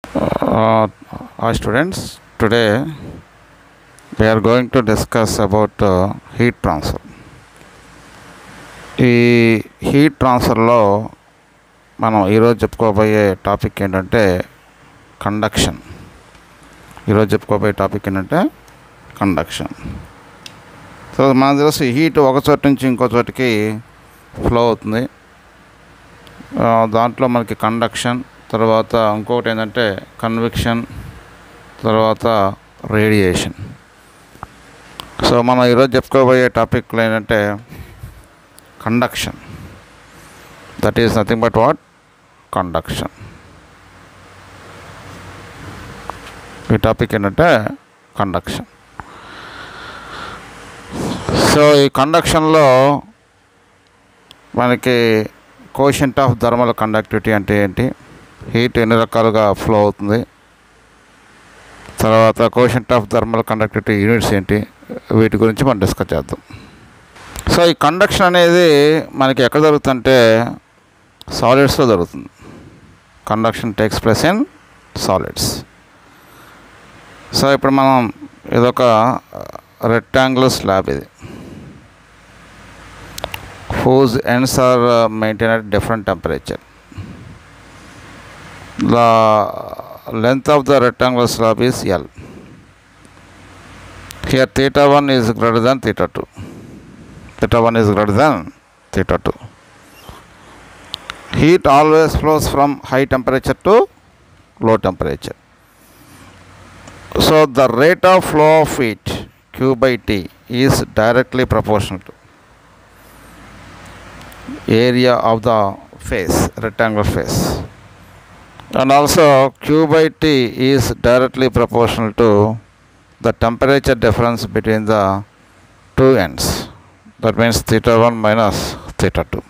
Uh, our students, today we are going to discuss about uh, heat transfer. ఈ heat ట్రాన్స్ఫర్లో మనం ఈరోజు చెప్పుకోబోయే టాపిక్ ఏంటంటే కండక్షన్ ఈరోజు చెప్పుకోబోయే టాపిక్ ఏంటంటే కండక్షన్ సో మన తెలుసు హీట్ ఒక చోటు నుంచి ఇంకో చోటికి ఫ్లో అవుతుంది ఆ, దాంట్లో మనకి కండక్షన్ తర్వాత ఇంకొకటి ఏంటంటే కన్విక్షన్ తర్వాత రేడియేషన్ సో మనం ఈరోజు చెప్పుకోబోయే టాపిక్లో ఏంటంటే conduction that is nothing but what conduction ఈ టాపిక్ ఏంటంటే కండక్షన్ సో ఈ కండక్షన్లో మనకి కోషంట్ ఆఫ్ థర్మల్ కండక్టివిటీ అంటే ఏంటి హీట్ ఎన్ని రకాలుగా ఫ్లో అవుతుంది తర్వాత quotient of thermal conductivity units ఏంటి వీటి గురించి మనం డిస్కస్ చేద్దాం సో ఈ కండక్షన్ అనేది మనకి ఎక్కడ జరుగుతుందంటే సాలిడ్స్లో జరుగుతుంది conduction takes place in solids so ఇప్పుడు మనం ఇదొక రెక్టాంగులర్ స్లాబ్ ఇది whose ends are uh, maintained at different temperature. The length of the rectangular slab is L. Here theta 1 is greater than theta 2. Theta 1 is greater than theta 2. Heat always flows from high temperature to low temperature. So the rate of flow of heat Q by T is directly proportional to area of the face rectangular face and also q by t is directly proportional to the temperature difference between the two ends that means theta 1 minus theta 2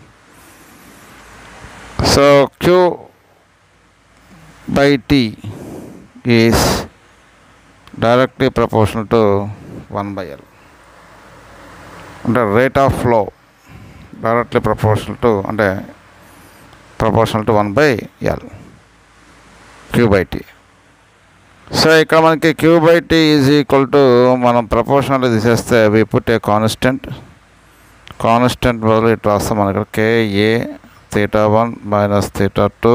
so q by t is directly proportional to 1 by l అంటే rate of flow directly proportional to అంటే proportional to one by L Q by T so ఇక్కడ మనకి Q by T is equal to మనం proportional తీసేస్తే we put a constant constant బదులు ఇటు రాస్తాం మన ఇక్కడ KA theta one minus theta two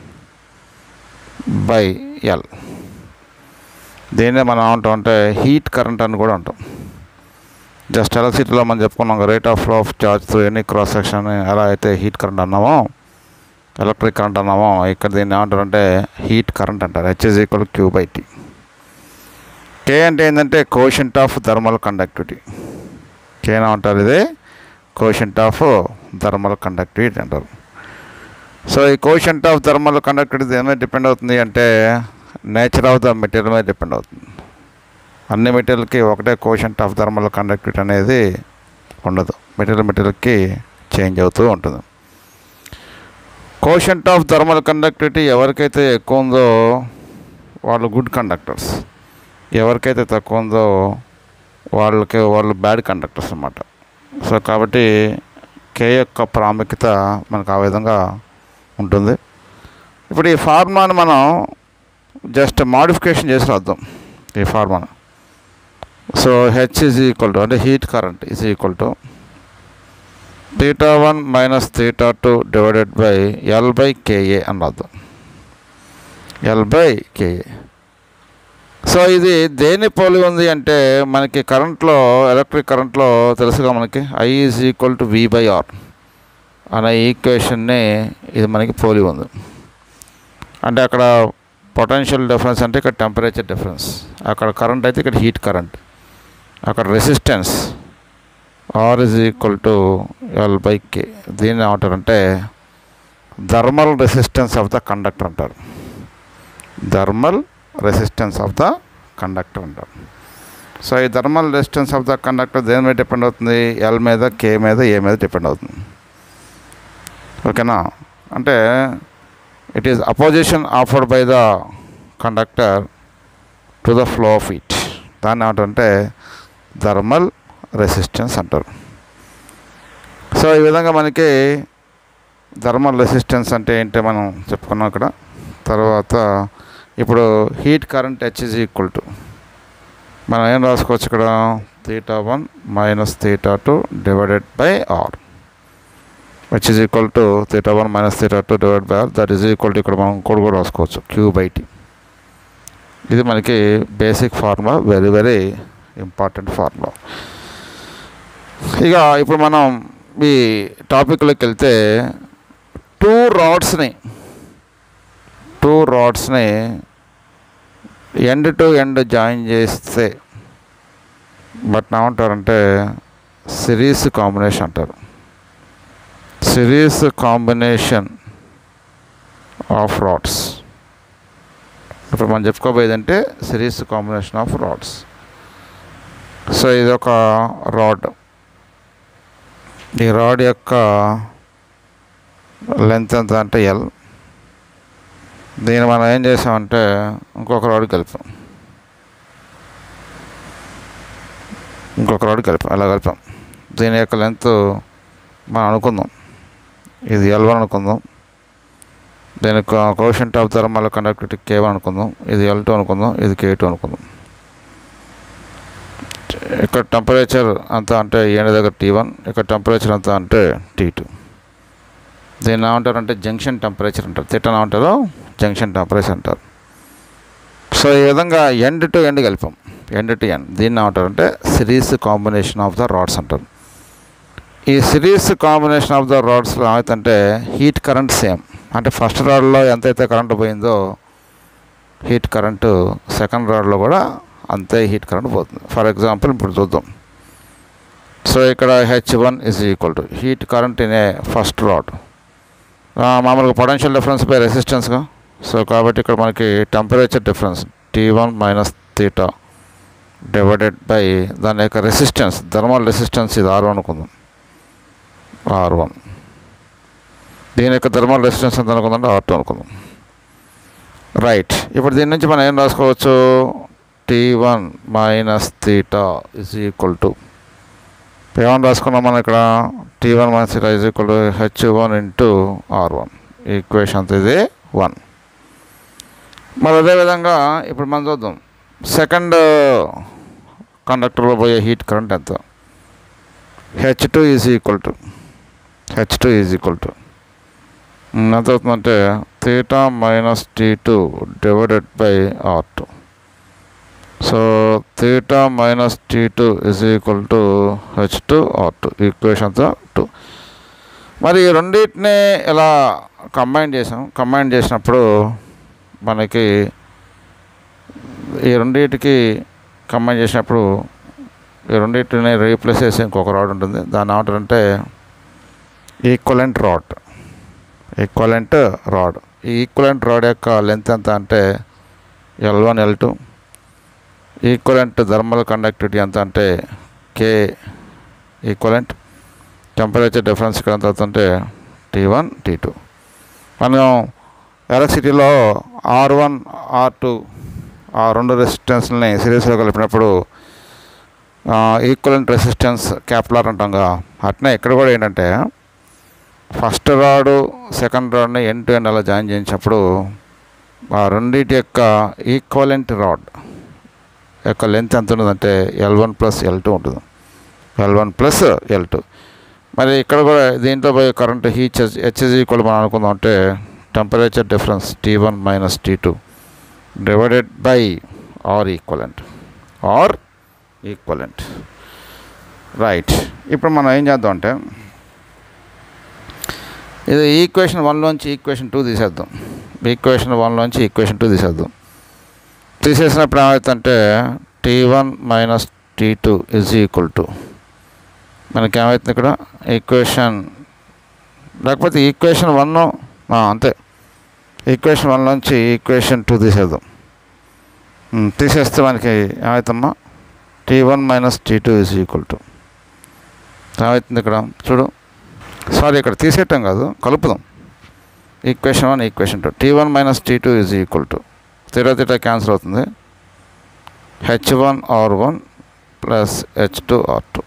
by L దీన్నే మనం ఏమంటాం అంటే హీట్ కరెంట్ అని కూడా అంటాం జస్ట్ ఎలక్ట్రిసిటీలో మనం చెప్పుకున్నాం rate of flow of charge through any cross section ఎలా అయితే హీట్ కరెంట్ అన్నామో ఎలక్ట్రిక్ కరెంట్ అన్నామో ఇక్కడ దీన్ని ఏమంటారు అంటే హీట్ కరెంట్ అంటారు H is equal Q by T K అంటే ఏంటంటే కోషంట్ ఆఫ్ థర్మల్ కండక్టివిటీ కేనా అంటారు ఇది కోషంట్ ఆఫ్ థర్మల్ కండక్టివిటీ అంటారు సో ఈ కోషంట్ ఆఫ్ థర్మల్ కండక్టివిటీ దేని మీద డిపెండ్ అవుతుంది అంటే నేచర్ ఆఫ్ ద మెటీరియల్ మీద డిపెండ్ అవుతుంది అన్ని మెటీరియల్కి ఒకటే కోషంట్ ఆఫ్ థర్మల్ కండక్టివిటీ అనేది ఉండదు మెటీరియల్ మెటీరియల్కి చేంజ్ అవుతూ ఉంటుంది కోషంట్ ఆఫ్ థర్మల్ కండక్టివిటీ ఎవరికైతే ఎక్కువ ఉందో వాళ్ళు గుడ్ కండక్టర్స్ ఎవరికైతే తక్కువ ఉందో వాళ్ళకి వాళ్ళు బ్యాడ్ కండక్టర్స్ అన్నమాట సో కాబట్టి కే యొక్క ప్రాముఖ్యత మనకు ఆ విధంగా ఉంటుంది ఇప్పుడు ఈ ఫార్మాని మనం జస్ట్ మాడిఫికేషన్ చేసి రాద్దాం ఈ ఫార్మాను so H is equal to అంటే heat current is equal to theta one minus theta two divided by L by KA అని రాద్దాం ఎల్ బై కేఏ సో ఇది దేని పోలి ఉంది అంటే మనకి కరెంట్లో ఎలక్ట్రిక్ కరెంట్లో తెలుసుగా మనకి I is equal to V by R అనే ఈక్వేషన్ని ఇది మనకి పోలి ఉంది అంటే అక్కడ పొటెన్షియల్ డిఫరెన్స్ అంటే ఇక్కడ టెంపరేచర్ డిఫరెన్స్ అక్కడ కరెంట్ అయితే ఇక్కడ హీట్ కరెంట్ అక్కడ resistance R is equal to L by K దీన్ని ఏమంటారంటే thermal resistance of the conductor అంటారు thermal resistance of the conductor అంటారు సో ఈ thermal resistance of the conductor దేని మీద డిపెండ్ అవుతుంది ఎల్ మీద కే మీద ఏ మీద డిపెండ్ అవుతుంది ఓకేనా అంటే it is opposition offered by the conductor to the flow of it దాన్ని ఏమంటారంటే థర్మల్ రెసిస్టెన్స్ అంటారు సో ఈ విధంగా మనకి థర్మల్ రెసిస్టెన్స్ అంటే ఏంటో మనం చెప్పుకున్నాం ఇక్కడ తర్వాత ఇప్పుడు heat current H is equal to మనం ఏం రాసుకోవచ్చు ఇక్కడ theta one minus theta two divided by R H is equal to theta one minus theta two divide by R that is equal to ఇక్కడ మనం కూడా కూడా రాసుకోవచ్చు క్యూ బై టీ ఇది మనకి basic formula very very important formula ఇక ఇప్పుడు మనం ఈ టాపిక్లోకి వెళ్తే టూ రాడ్స్ని టూ రాడ్స్ని ఎండ్ టు ఎండ్ జాయిన్ చేస్తే బట్ ఏమంటారంటే సిరీస్ కాంబినేషన్ అంటారు సిరీస్ కాంబినేషన్ ఆఫ్ రాడ్స్ ఇప్పుడు మనం చెప్పుకోబోయేది అంటే series combination of rods so ఇది ఒక రాడ్ ఈ రాడ్ యొక్క లెంత్ ఎంత అంటే ఎల్ దీన్ని మనం ఏం చేసామంటే ఇంకొక రాడ్ కలిపాం ఇంకొక రాడ్ కలిపాం అలా కలిపాం దీని యొక్క లెంత్ మనం అనుకుందాం ఇది ఎల్ వన్ అనుకుందాం దీని quotient of thermal conductivity K one అనుకుందాం ఇది ఎల్ టూ అనుకుందాం ఇది కే టూ అనుకుందాం ఇక్కడ టెంపరేచర్ అంతా అంటే ఎండ దగ్గర టీ వన్ ఇక్కడ టెంపరేచర్ అంతా అంటే టీ టూ దీన్ని ఏమంటారంటే జంక్షన్ టెంపరేచర్ అంటారు తిట్టన ఏమంటారు జంక్షన్ టెంపరేచర్ అంటారు సో ఈ విధంగా ఎండ్ టు ఎండ్ కలిపాం ఎండ్ టు ఎండ్ దీన్ని ఏమంటారంటే series combination of the rods అంటారు ఈ సిరీస్ కాంబినేషన్ ఆఫ్ ద రాడ్స్లో ఏమైతే హీట్ కరెంట్ సేమ్ అంటే ఫస్ట్ రాడ్లో ఎంతైతే కరెంట్ పోయిందో హీట్ కరెంటు సెకండ్ రాడ్లో కూడా అంతే హీట్ కరెంట్ పోతుంది ఫర్ ఎగ్జాంపుల్ ఇప్పుడు చూద్దాం సో ఇక్కడ H one is equal to heat current in a first rod మామూలుగా పొటెన్షియల్ డిఫరెన్స్ బై రెసిస్టెన్స్గా సో కాబట్టి ఇక్కడ మనకి temperature difference T one minus theta divided by దాని యొక్క రెసిస్టెన్స్ థర్మల్ రెసిస్టెన్స్ ఇది ఆర్ వన్ అనుకుందాం ఆర్ వన్ దీని యొక్క థర్మల్ రెసిస్టెన్స్ ఎంత అనుకుందంటే ఆర్ టూ అనుకుందాం రైట్ ఇప్పుడు దీని నుంచి మనం ఏం రాసుకోవచ్చు T one minus theta is equal to ఏమని రాసుకున్నాం మనం ఇక్కడ T one minus theta is equal to H one into R one equation ఇది వన్ మరి అదేవిధంగా ఇప్పుడు మనం చూద్దాం సెకండ్ కండక్టర్లో పోయే హీట్ కరెంట్ ఎంత H two is equal to H two is equal to ఎంత అవుతుందంటే theta minus T two divided by R two so theta minus T two is equal to H two R two ఈక్వేషన్తో two మరి ఈ రెండింటిని ఇలా combine చేసాం combine చేసినప్పుడు మనకి ఈ రెండింటికి కంబైన్ చేసినప్పుడు ఈ రెండింటిని రీప్లేస్ చేసి ఇంకొక రాడ్ ఉంటుంది దాన్ని ఏమంటారంటే ఈక్వలెంట్ రాడ్ ఈక్వలెంట్ రాడ్ ఈ ఈక్వలెంట్ రాడ్ యొక్క లెంత్ ఎంత అంటే L one L two equivalent thermal conductivity ఎంత అంటే కే ఈక్వలెంట్ టెంపరేచర్ డిఫరెన్స్ ఇక్కడ ఎంత అవుతుంటే టీ వన్ టీ టూ మనం ఎలక్ట్రిసిటీలో ఆర్ వన్ ఆర్ టూ ఆ రెండు రెసిస్టెన్స్ని సిరీస్లో కలిపినప్పుడు ఈక్వలెంట్ రెసిస్టెన్స్ క్యాపిలార్ అంటాం కదా అట్నే ఇక్కడ కూడా ఏంటంటే ఫస్ట్ రాడు సెకండ్ రాడ్ని ఎండ్ టు ఎండ్ అలా జాయిన్ చేయించినప్పుడు ఆ రెండింటి యొక్క ఈక్వలెంట్ రాడ్ యొక్క లెంత్ ఎంత ఉంటుందంటే L one plus L two ఉంటుంది L one plus L two మరి ఇక్కడ కూడా దీంట్లో పోయే కరెంట్ హీచ్ హెచ్ఎస్ ఈక్వల్ మనం అనుకుందాం అంటే temperature difference T one minus T two divided by R equivalent R equivalent right ఇప్పుడు మనం ఏం చేద్దాం అంటే ఇది ఈక్వేషన్ వన్లోంచి ఈక్వేషన్ టూ తీసేద్దాం ఈక్వేషన్ వన్లోంచి ఈక్వేషన్ టూ తీసేద్దాం తీసేసినప్పుడు ఏమవుతుందంటే T one minus T two is equal to మనకి ఏమవుతుంది ఇక్కడ ఈక్వేషన్ లేకపోతే ఈక్వేషన్ వన్ అంతే ఈక్వేషన్ వన్ నుంచి ఈక్వేషన్ టూ తీసేద్దాం ఉమ్, తీసేస్తే మనకి ఏమవుతుందమ్మా T one minus T two is equal to ఏమవుతుంది ఇక్కడ చూడు సారీ ఇక్కడ తీసేయటం కాదు కలుపుదాం equation one equation two T one minus T two is equal to తీరా తీరా క్యాన్సిల్ అవుతుంది H one R one plus H two R two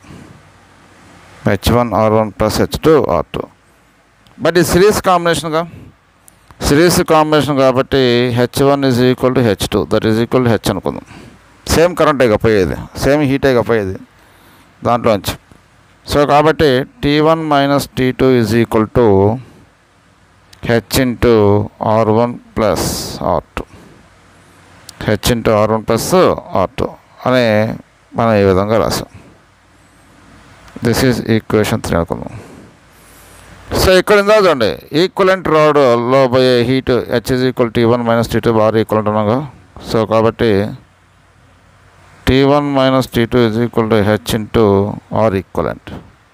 H one R one plus H two R two but ఈ series కాంబినేషన్గా series combination కాబట్టి H one is equal to H two that is equal to H అనుకుందాం same కరెంటే పోయేది same హీటే పోయేది దాంట్లోంచి so కాబట్టి T one minus T two is equal to H into R one plus R two H into R one plus R two అని మనం ఈ విధంగా రాసాం దిస్ ఈజ్ ఈక్వేషన్ త్రీ అనుకుందాం సో ఇక్కడ ఉందా చూడండి ఈక్వలెంట్ రాడ్లో పోయే heat H is equal T one minus T two bar equal ఉన్నాగా సో కాబట్టి T one minus T two is equal to H into R equivalent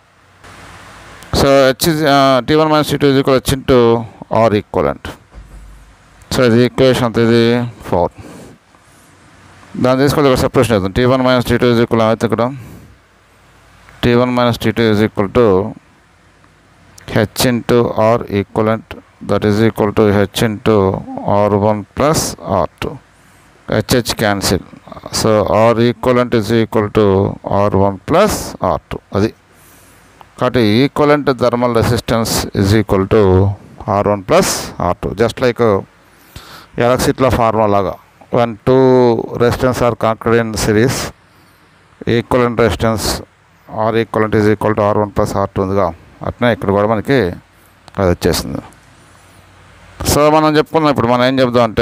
so H is tea one minus T two is equal H into R equivalent so ఇది equation అంత ఇది four దాన్ని తీసుకొని ఇక్కడ separation అవుతుంది T one minus T two is equal అయితే ఇక్కడ T one minus T two is equal to H into R equivalent that is equal to H into R one plus R two H H cancel so R equivalent is equal to R one plus R two అది కాబట్టి equivalent thermal resistance is equal to R one plus R two just like ఎలక్ట్రిసిటీలో formula లాగా one two resistance R connected in series equivalent resistance R equivalent is equal to R one plus R two ఉందిగా అట్నే ఇక్కడ కూడా మనకి అది వచ్చేసింది so మనం చెప్పుకున్నాం ఇప్పుడు మనం ఏం చెప్దాం అంటే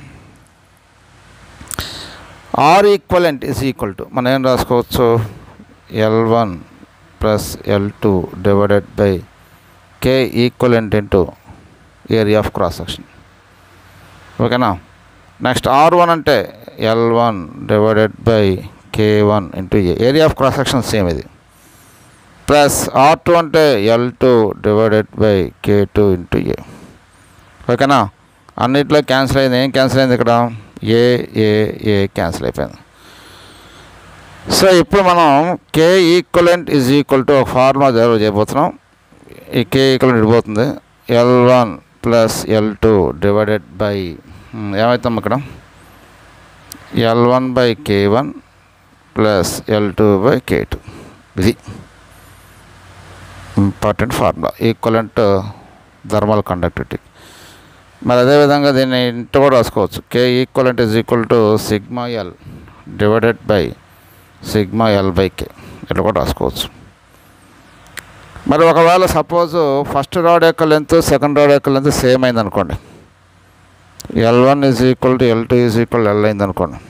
R equivalent is equal to మనం ఏం రాసుకోవచ్చు L one plus L two divided by K equivalent into area of cross section ఓకేనా నెక్స్ట్ ఆర్ వన్ అంటే L one divided by K one into A area of cross section same ఇది plus R two అంటే L two divided by K two into A ఓకేనా అన్నిట్లో cancel అయింది ఏం cancel అయింది ఇక్కడ ఏ ఏ ఏ క్యాన్సిల్ అయిపోయింది సో ఇప్పుడు మనం K equivalent is equal to ఒక ఫార్ములా జరుగు చేయబోతున్నాం ఈ కే ఈక్వలెంట్ ఇడిపోతుంది L one plus L two divided by ఏమవుతాం ఇక్కడ L one by K one plus L two by K two ఇది important formula equivalent thermal conductivity మరి అదేవిధంగా దీన్ని ఇంట కూడా రాసుకోవచ్చు K equivalent is equal to sigma L divided by sigma L by K ఇట్లా కూడా రాసుకోవచ్చు మరి ఒకవేళ సపోజ్ ఫస్ట్ రాడ్ యొక్క లెంత్ సెకండ్ రాడ్ యొక్క లెంత్ సేమ్ అయింది అనుకోండి L one is equal to L two is equal L అయింది అనుకోండి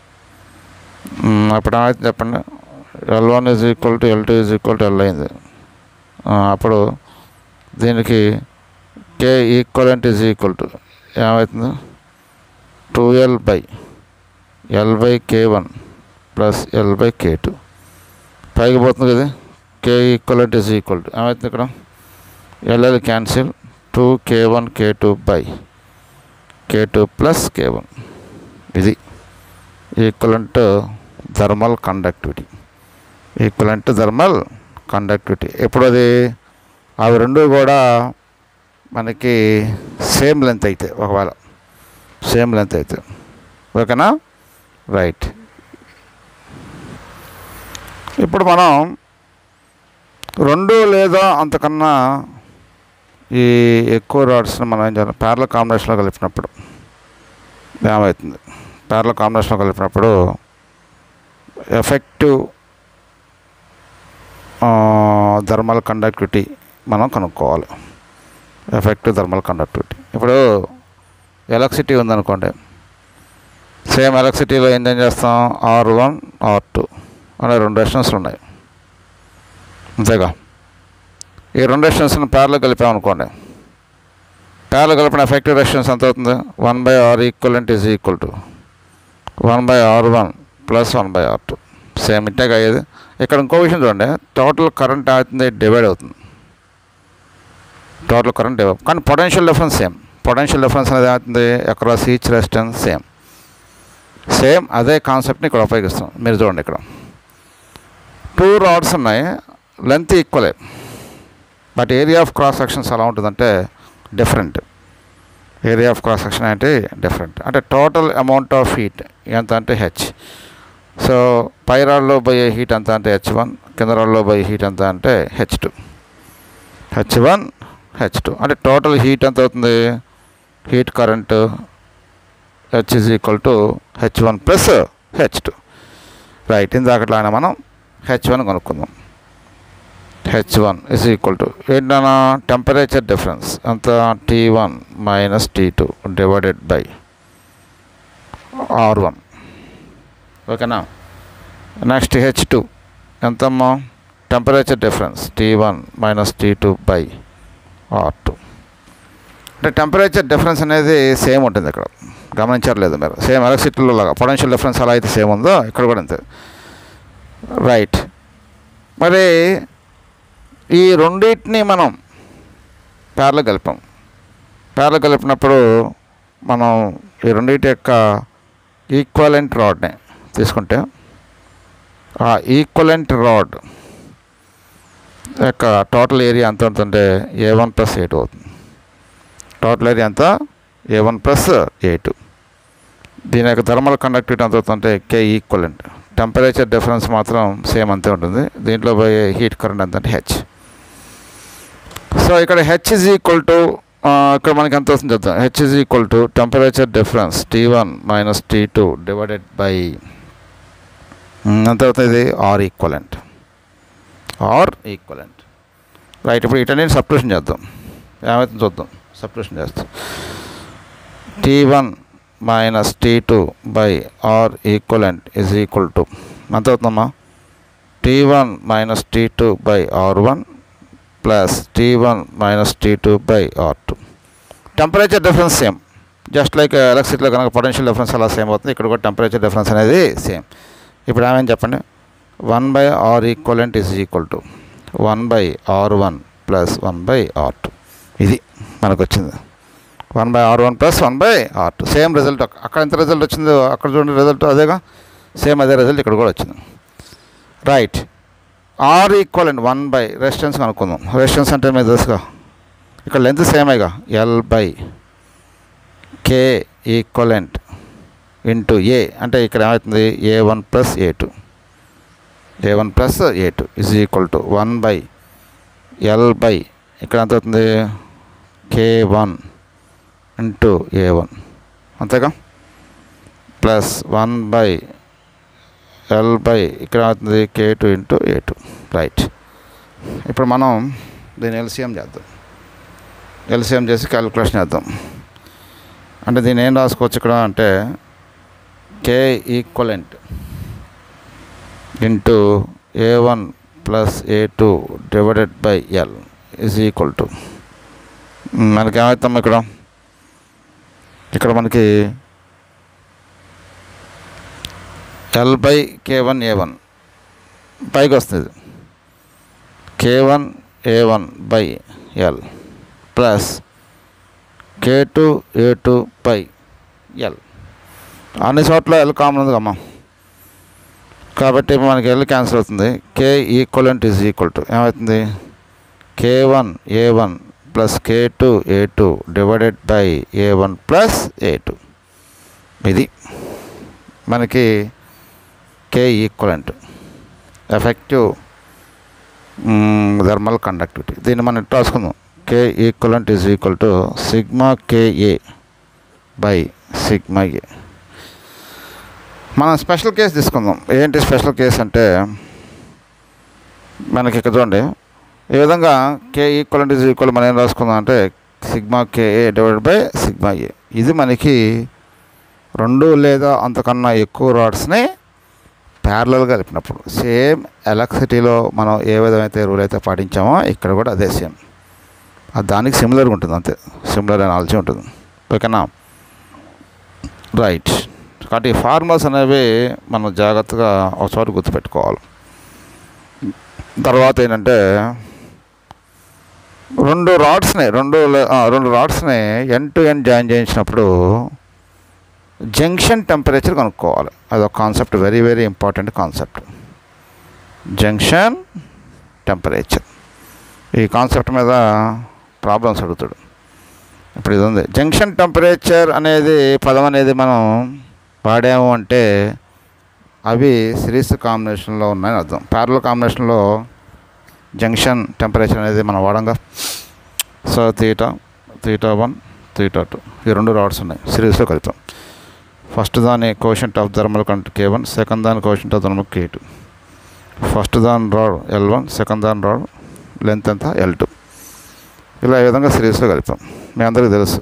మ్, అప్పుడు ఏమైతే చెప్పండి L one is equal to L two is equal to L అయింది ఆ, అప్పుడు దీనికి K equivalent is equal to ఏమవుతుంది two L by L by K one plus L by K two పైకి పోతుంది కదా K equivalent is equal to ఏమవుతుంది ఇక్కడ L L cancel two K one K two by K two plus K one ఇది equivalent thermal conductivity equivalent thermal conductivity ఎప్పుడు అది అవి రెండు కూడా మనకి సేమ్ లెంత్ అయితే ఒకవేళ సేమ్ లెంత్ అయితే ఓకేనా రైట్ ఇప్పుడు మనం రెండు లేదా అంతకన్నా ఈ ఎక్కువ రాడ్స్ని మనం ఏం చేయాలి ప్యారల కాంబినేషన్లో కలిపినప్పుడు ఏమవుతుంది ప్యారల కాంబినేషన్లో కలిపినప్పుడు ఎఫెక్టివ్ థర్మల్ కండక్టివిటీ మనం కనుక్కోవాలి ఎఫెక్టివ్ థర్మల్ కండక్టివిటీ ఇప్పుడు ఎలక్ట్రిసిటీ ఉందనుకోండి సేమ్ ఎలక్ట్రిసిటీలో ఏం చేస్తాం ఆర్ వన్ ఆర్ టూ అనే రెండు రెస్టెన్స్లు ఉన్నాయి అంతేగా ఈ రెండు రెస్టెన్స్ని ప్యారలో కలిపామనుకోండి ప్యారలో కలిపిన ఎఫెక్టివ్ రెస్టెన్స్ ఎంత అవుతుంది one by R equivalent is equal to one by R one plus one by R two same ఇంటేగా అయ్యేది ఇక్కడ ఇంకో విషయం చూడండి టోటల్ కరెంట్ అవుతుంది డివైడ్ అవుతుంది టోటల్ కరెంట్ డివైడ్ కానీ potential difference same potential difference అనేది అవుతుంది across each resistance same same అదే కాన్సెప్ట్ని ఇక్కడ ఉపయోగిస్తాం మీరు చూడండి ఇక్కడ టూ రాడ్స్ ఉన్నాయి లెంత్ ఈక్వలే but area of cross sections ఎలా ఉంటుందంటే different area of cross section అంటే డిఫరెంట్ అంటే టోటల్ అమౌంట్ ఆఫ్ హీట్ ఎంత అంటే హెచ్ సో పై రాడ్లో పోయే హీట్ ఎంత అంటే హెచ్ వన్ కింద రాడ్లో పోయే హీట్ ఎంత అంటే H two H one H two అంటే టోటల్ హీట్ ఎంత అవుతుంది heat current H is equal to H one plus H two right ఇందాకట్లో ఆయన మనం హెచ్ వన్ కనుక్కుందాం H one is equal to ఏంటన్నా టెంపరేచర్ డిఫరెన్స్ అంత T one minus T two divided by R one ఓకేనా next H two ఎంతమ్మా temperature difference T one minus T two by R two అంటే temperature difference అనేది same ఉంటుంది ఇక్కడ గమనించారు లేదు మీరు సేమ్ ఎలక్ట్రిసిటీలో లాగా పొటెన్షియల్ డిఫరెన్స్ ఎలా అయితే సేమ్ ఉందో ఇక్కడ కూడా అంతే రైట్ మరి ఈ రెండింటిని మనం పేర్లు కలిపాం పేర్లు కలిపినప్పుడు మనం ఈ రెండింటి యొక్క ఈక్వలెంట్ రాడ్ని తీసుకుంటే ఆ ఈక్వలెంట్ రాడ్ యొక్క టోటల్ ఏరియా ఎంత ఉంటుంటే A one plus A two అవుతుంది టోటల్ ఏరియా ఎంత A one plus A two దీని యొక్క థర్మల్ కండక్టివిటీ ఎంత అవుతుందంటే కే ఈక్వలెంట్ టెంపరేచర్ డిఫరెన్స్ మాత్రం సేమ్ అంతే ఉంటుంది దీంట్లో పోయే హీట్ కరెంట్ ఎంత అంటే హెచ్ సో ఇక్కడ హెచ్ ఇస్ ఈక్వల్ టు ఇక్కడ మనకి ఎంత వస్తుంది చెప్తాం H is equal to temperature difference T one minus T two divided by ఎంత అవుతుంది R equivalent R equivalent right ఇప్పుడు ఇటన్నిటి సబ్స్టిట్యూషన్ చేద్దాం ఏమైతుంది చూద్దాం సబ్స్టిట్యూషన్ చేస్తాం T one minus T two by R equivalent is equal to ఎంత అవుతుందమ్మా T one minus T two by R one plus T one minus T two by R two temperature difference same just like ఎలక్ట్రిసిటీలో కనుక potential difference అలా same అవుతుంది ఇక్కడ కూడా temperature difference అనేది same ఇప్పుడు ఏమేమి చెప్పండి one by R equivalent is equal to one by R one plus one by R two ఇది మనకు వచ్చింది one by R one plus one by R two same result అక్కడ ఎంత రిజల్ట్ వచ్చిందో అక్కడ చూడండి రిజల్ట్ అదేగా సేమ్ అదే రిజల్ట్ ఇక్కడ కూడా వచ్చింది right R equal and one by resistance అనుకుందాం రెసిస్టెన్స్ అంటే మీరు తెలుసుగా ఇక్కడ లెంత్ సేమేగా L by K equivalent into A అంటే ఇక్కడ ఏమవుతుంది A one plus A two A one plus A two is equal to one by L by ఇక్కడ ఎంత అవుతుంది K one into A one అంతేగా plus one by L by ఇక్కడ అవుతుంది K two into A two right ఇప్పుడు మనం దీన్ని LCM చేద్దాం ఎల్సిఎం చేసి క్యాలిక్యులేషన్ చేద్దాం అంటే దీన్ని ఏం రాసుకోవచ్చు ఇక్కడ అంటే K equivalent into A one plus A two divided by L is equal to మనకి ఏమవుతాం ఇక్కడ ఇక్కడ మనకి L by K one A one పైకి వస్తుంది K one A one by L plus K two A two by L అన్ని చోట్ల L common ఉంది అమ్మా కాబట్టి మనకి ఎల్ క్యాన్సిల్ అవుతుంది K equivalent is equal to ఏమవుతుంది K one A one plus K two A two divided by A one plus A two ఇది మనకి K equivalent effective thermal conductivity దీన్ని మనం ఇట్లా రాసుకుందాం K equivalent is equal to sigma K A by sigma A మనం special case తీసుకుందాం ఏంటి special case అంటే మనకి ఇక్కడ చూడండి ఈ విధంగా కే ఈక్వలెంట్ ఈజ్ ఈక్వల్ మనం ఏం రాసుకుందాం అంటే sigma K A divided by sigma A ఇది మనకి రెండు లేదా అంతకన్నా ఎక్కువ రాడ్స్ని ప్యారలల్గా కలిపినప్పుడు సేమ్ ఎలక్ట్రిసిటీలో మనం ఏ విధమైతే రూల్ అయితే పాటించామో ఇక్కడ కూడా అదే సేమ్ అది దానికి సిమిలర్గా ఉంటుంది అంతే సిమిలర్ ఎనాలజీ ఉంటుంది ఓకేనా రైట్ కాబట్టి ఈ ఫార్ములాస్ అనేవి మనం జాగ్రత్తగా ఒకసారి గుర్తుపెట్టుకోవాలి తర్వాత ఏంటంటే రెండు రాడ్స్ని రెండు లే- ఆ, రెండు రాడ్స్ని ఎన్ టు ఎన్ జాయిన్ చేయించినప్పుడు జంక్షన్ టెంపరేచర్ కనుక్కోవాలి అదొక concept very very important concept junction temperature ఈ కాన్సెప్ట్ మీద ప్రాబ్లమ్స్ అడుగుతాడు ఇప్పుడు ఇది ఉంది జంక్షన్ టెంపరేచర్ అనేది పదం అనేది మనం వాడాము అంటే అవి సిరీస్ కాంబినేషన్లో ఉన్నాయని అర్థం ప్యారల్ కాంబినేషన్లో జంక్షన్ టెంపరేచర్ అనేది మనం వాడంగా so theta theta one theta two ఈ రెండు రాడ్స్ ఉన్నాయి సిరీస్లో కలిపాం ఫస్ట్ దాని కోషంట్ ఆఫ్ థర్మల్ కంటే కే వన్ సెకండ్ దాని quotient of thermal K two first దాని రాడ్ ఎల్ వన్ సెకండ్ దాని రాడ్ లెంత్ ఎంత ఎల్ టూ ఇలా ఈ విధంగా సిరీస్లో కలిపాం మీ అందరికీ తెలుసు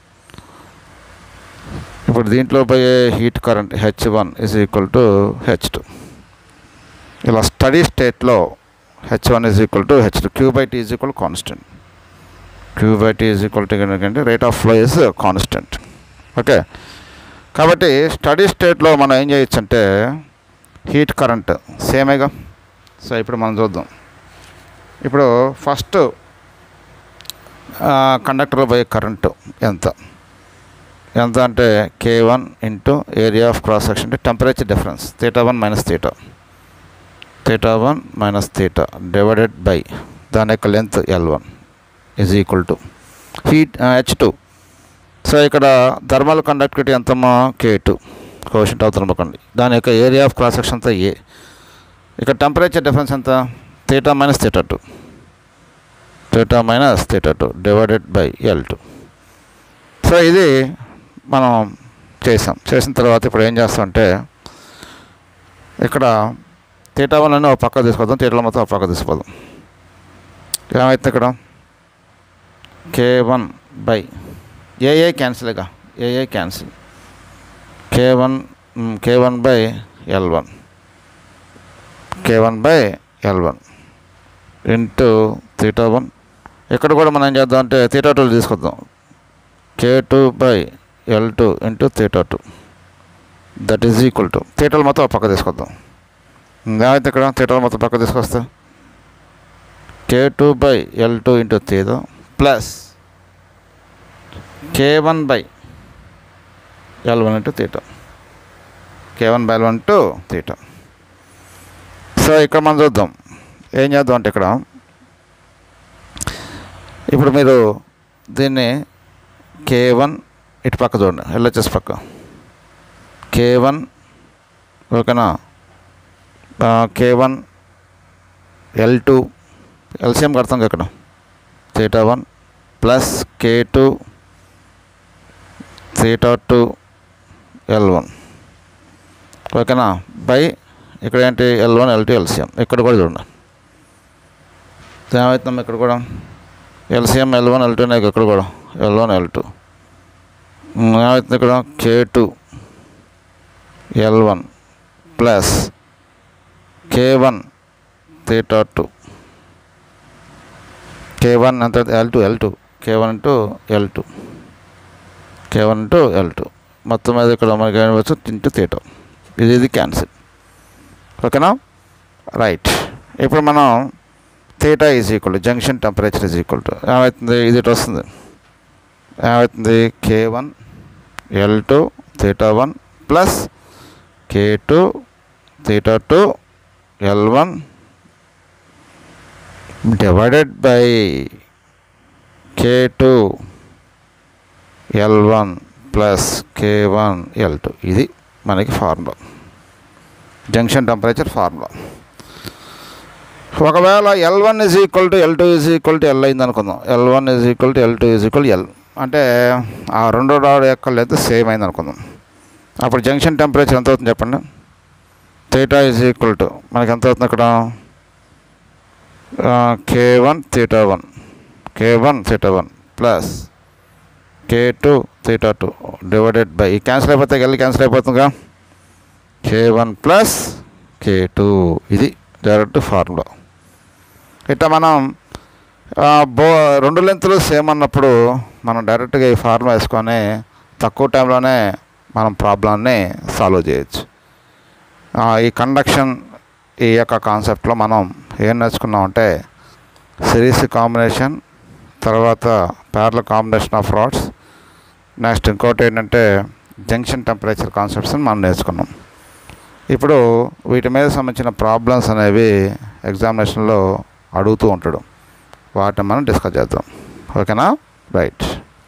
ఇప్పుడు దీంట్లో పోయే heat current H one is equal to H two ఇలా స్టడీ స్టేట్లో H one is equal to H two Q by T is equal constant Q by T is equal to ఎందుకంటే rate of flow is constant okay కాబట్టి steady స్టేట్లో మనం ఏం చేయొచ్చు అంటే heat current సేమేగా so ఇప్పుడు మనం చూద్దాం ఇప్పుడు ఫస్ట్ కండక్టర్లో పోయే కరెంటు ఎంత ఎంత అంటే K one into area of cross section అంటే temperature difference theta one minus theta theta one minus theta divided by దాని యొక్క length L one is equal to heat H two so ఇక్కడ thermal conductivity ఎంతమ్మా K two quotient of thermal కండి దాని యొక్క area of cross section అంతా ఏ ఇక్కడ టెంపరేచర్ డిఫరెన్స్ ఎంత theta minus theta two theta minus theta two divided by L two so ఇది మనం చేసాం చేసిన తర్వాత ఇప్పుడు ఏం చేస్తామంటే ఇక్కడ థీటా వన్ అని ఒక పక్క తీసుకోదాం థీటాలో మొత్తం ఒక పక్క తీసుకోదాం ఏమైతే ఇక్కడ కే వన్ బై ఏఏ క్యాన్సిల్గా ఏఏ cancel K one K one by L one K one by L one into theta one ఇక్కడ కూడా మనం ఏం చేద్దాం అంటే థీటా టూ తీసుకొద్దాం K two by L two into theta two that is equal to థీటాలు మొత్తం ఒక పక్క తీసుకొద్దాం ఏమైతే ఇక్కడ థీటాలు మొత్తం పక్క తీసుకొస్తే K two by L two into theta plus K one by L one into theta K one by L one two theta so ఇక్కడ మనం చూద్దాం ఏం చేద్దాం అంటే ఇక్కడ ఇప్పుడు మీరు దీన్ని కే వన్ ఇటు పక్క చూడండి ఎల్హెచ్ఎస్ పక్క కే వన్ ఓకేనా K one L two LCM కడతాం ఇక్కడ theta one plus K two theta two L one ఓకేనా బై ఇక్కడ ఏంటి L one L two LCM ఇక్కడ కూడా చూడండి ఏమవుతున్నాం ఇక్కడ కూడా LCM L one L two ఇక్కడ కూడా ఎల్ వన్ ఎల్ టూ ఏమవుతుంది ఇక్కడ K two L one plus K one theta two K one అంత L two L two K one into L two K one into L two మొత్తం మీద ఇక్కడ మనకి ఏమవచ్చు into theta ఇది ఇది cancel ఓకేనా రైట్ ఇప్పుడు మనం theta is equal junction temperature is equal to ఏమవుతుంది ఇది ఇటు వస్తుంది ఏమవుతుంది K one L two theta one plus K two theta two L one divided by K two L one plus K one L two ఇది మనకి formula junction temperature formula ఒకవేళ L one is equal to L two is equal to L అయింది అనుకుందాం L one is equal to L two is equal L అంటే ఆ రెండో rod యొక్క length same అయింది అనుకుందాం అప్పుడు జంక్షన్ టెంపరేచర్ ఎంత అవుతుంది చెప్పండి థీటా ఈజ్ ఈక్వల్ టు మనకి ఎంత అవుతుంది ఇక్కడ K one theta one K one theta one plus K two theta two divided by ఈ క్యాన్సిల్ అయిపోతే ఎల్ క్యాన్సిల్ అయిపోతుందిగా K one plus K two ఇది డైరెక్ట్ ఫార్ములా ఇట్లా మనం ఆ, బో రెండు లెంత్లు సేమ్ అన్నప్పుడు మనం డైరెక్ట్గా ఈ ఫార్ములా వేసుకొని తక్కువ టైంలోనే మనం ప్రాబ్లాన్ని సాల్వ్ చేయొచ్చు ఆ, ఈ కండక్షన్ ఈ యొక్క కాన్సెప్ట్లో మనం ఏం నేర్చుకున్నామంటే సిరీస్ కాంబినేషన్ తర్వాత parallel combination of rods next ఇంకోటి ఏంటంటే జంక్షన్ టెంపరేచర్ కాన్సెప్ట్స్ మనం నేర్చుకున్నాం ఇప్పుడు వీటి మీద సంబంధించిన ప్రాబ్లమ్స్ అనేవి ఎగ్జామినేషన్లో అడుగుతూ ఉంటాడు వాటిని మనం డిస్కస్ చేద్దాం ఓకేనా రైట్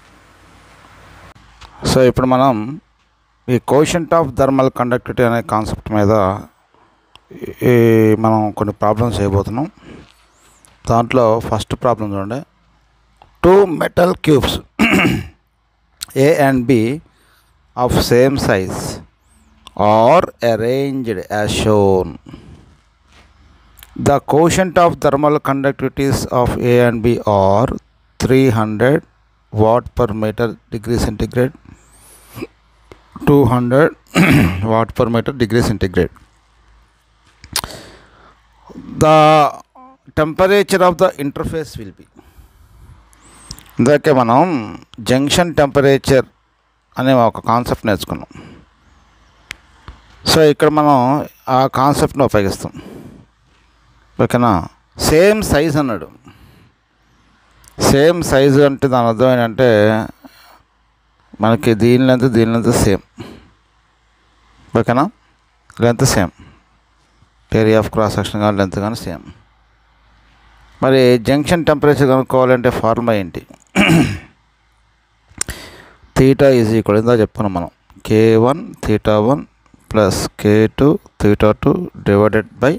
సో ఇప్పుడు మనం ఈ కోషంట్ ఆఫ్ థర్మల్ కండక్టివిటీ అనే కాన్సెప్ట్ మీద ఈ మనం కొన్ని ప్రాబ్లమ్స్ చేయబోతున్నాం దాంట్లో ఫస్ట్ ప్రాబ్లం చూడండి two metal cubes A and B of same size are arranged as shown. The quotient of thermal conductivities of A and B are 300 watt per meter degree centigrade, 200 watt per meter degree centigrade. The temperature of the interface will be ఇందాకే మనం junction temperature అనే ఒక concept నేర్చుకున్నాం so ఇక్కడ మనం ఆ కాన్సెప్ట్ని ఉపయోగిస్తాం ఓకేనా సేమ్ సైజ్ అన్నాడు సేమ్ సైజు అంటే దాని అర్థం ఏంటంటే మనకి దీని లెంత్ దీని లెంత్ సేమ్ ఓకేనా length same area of cross section కానీ లెంత్ కానీ సేమ్ మరి జంక్షన్ టెంపరేచర్ కనుక్కోవాలంటే ఫార్ములా ఏంటి థీటా ఈజ్ ఈక్వల్ ఇందా చెప్పుకున్నాం మనం K one theta one plus K two theta two divided by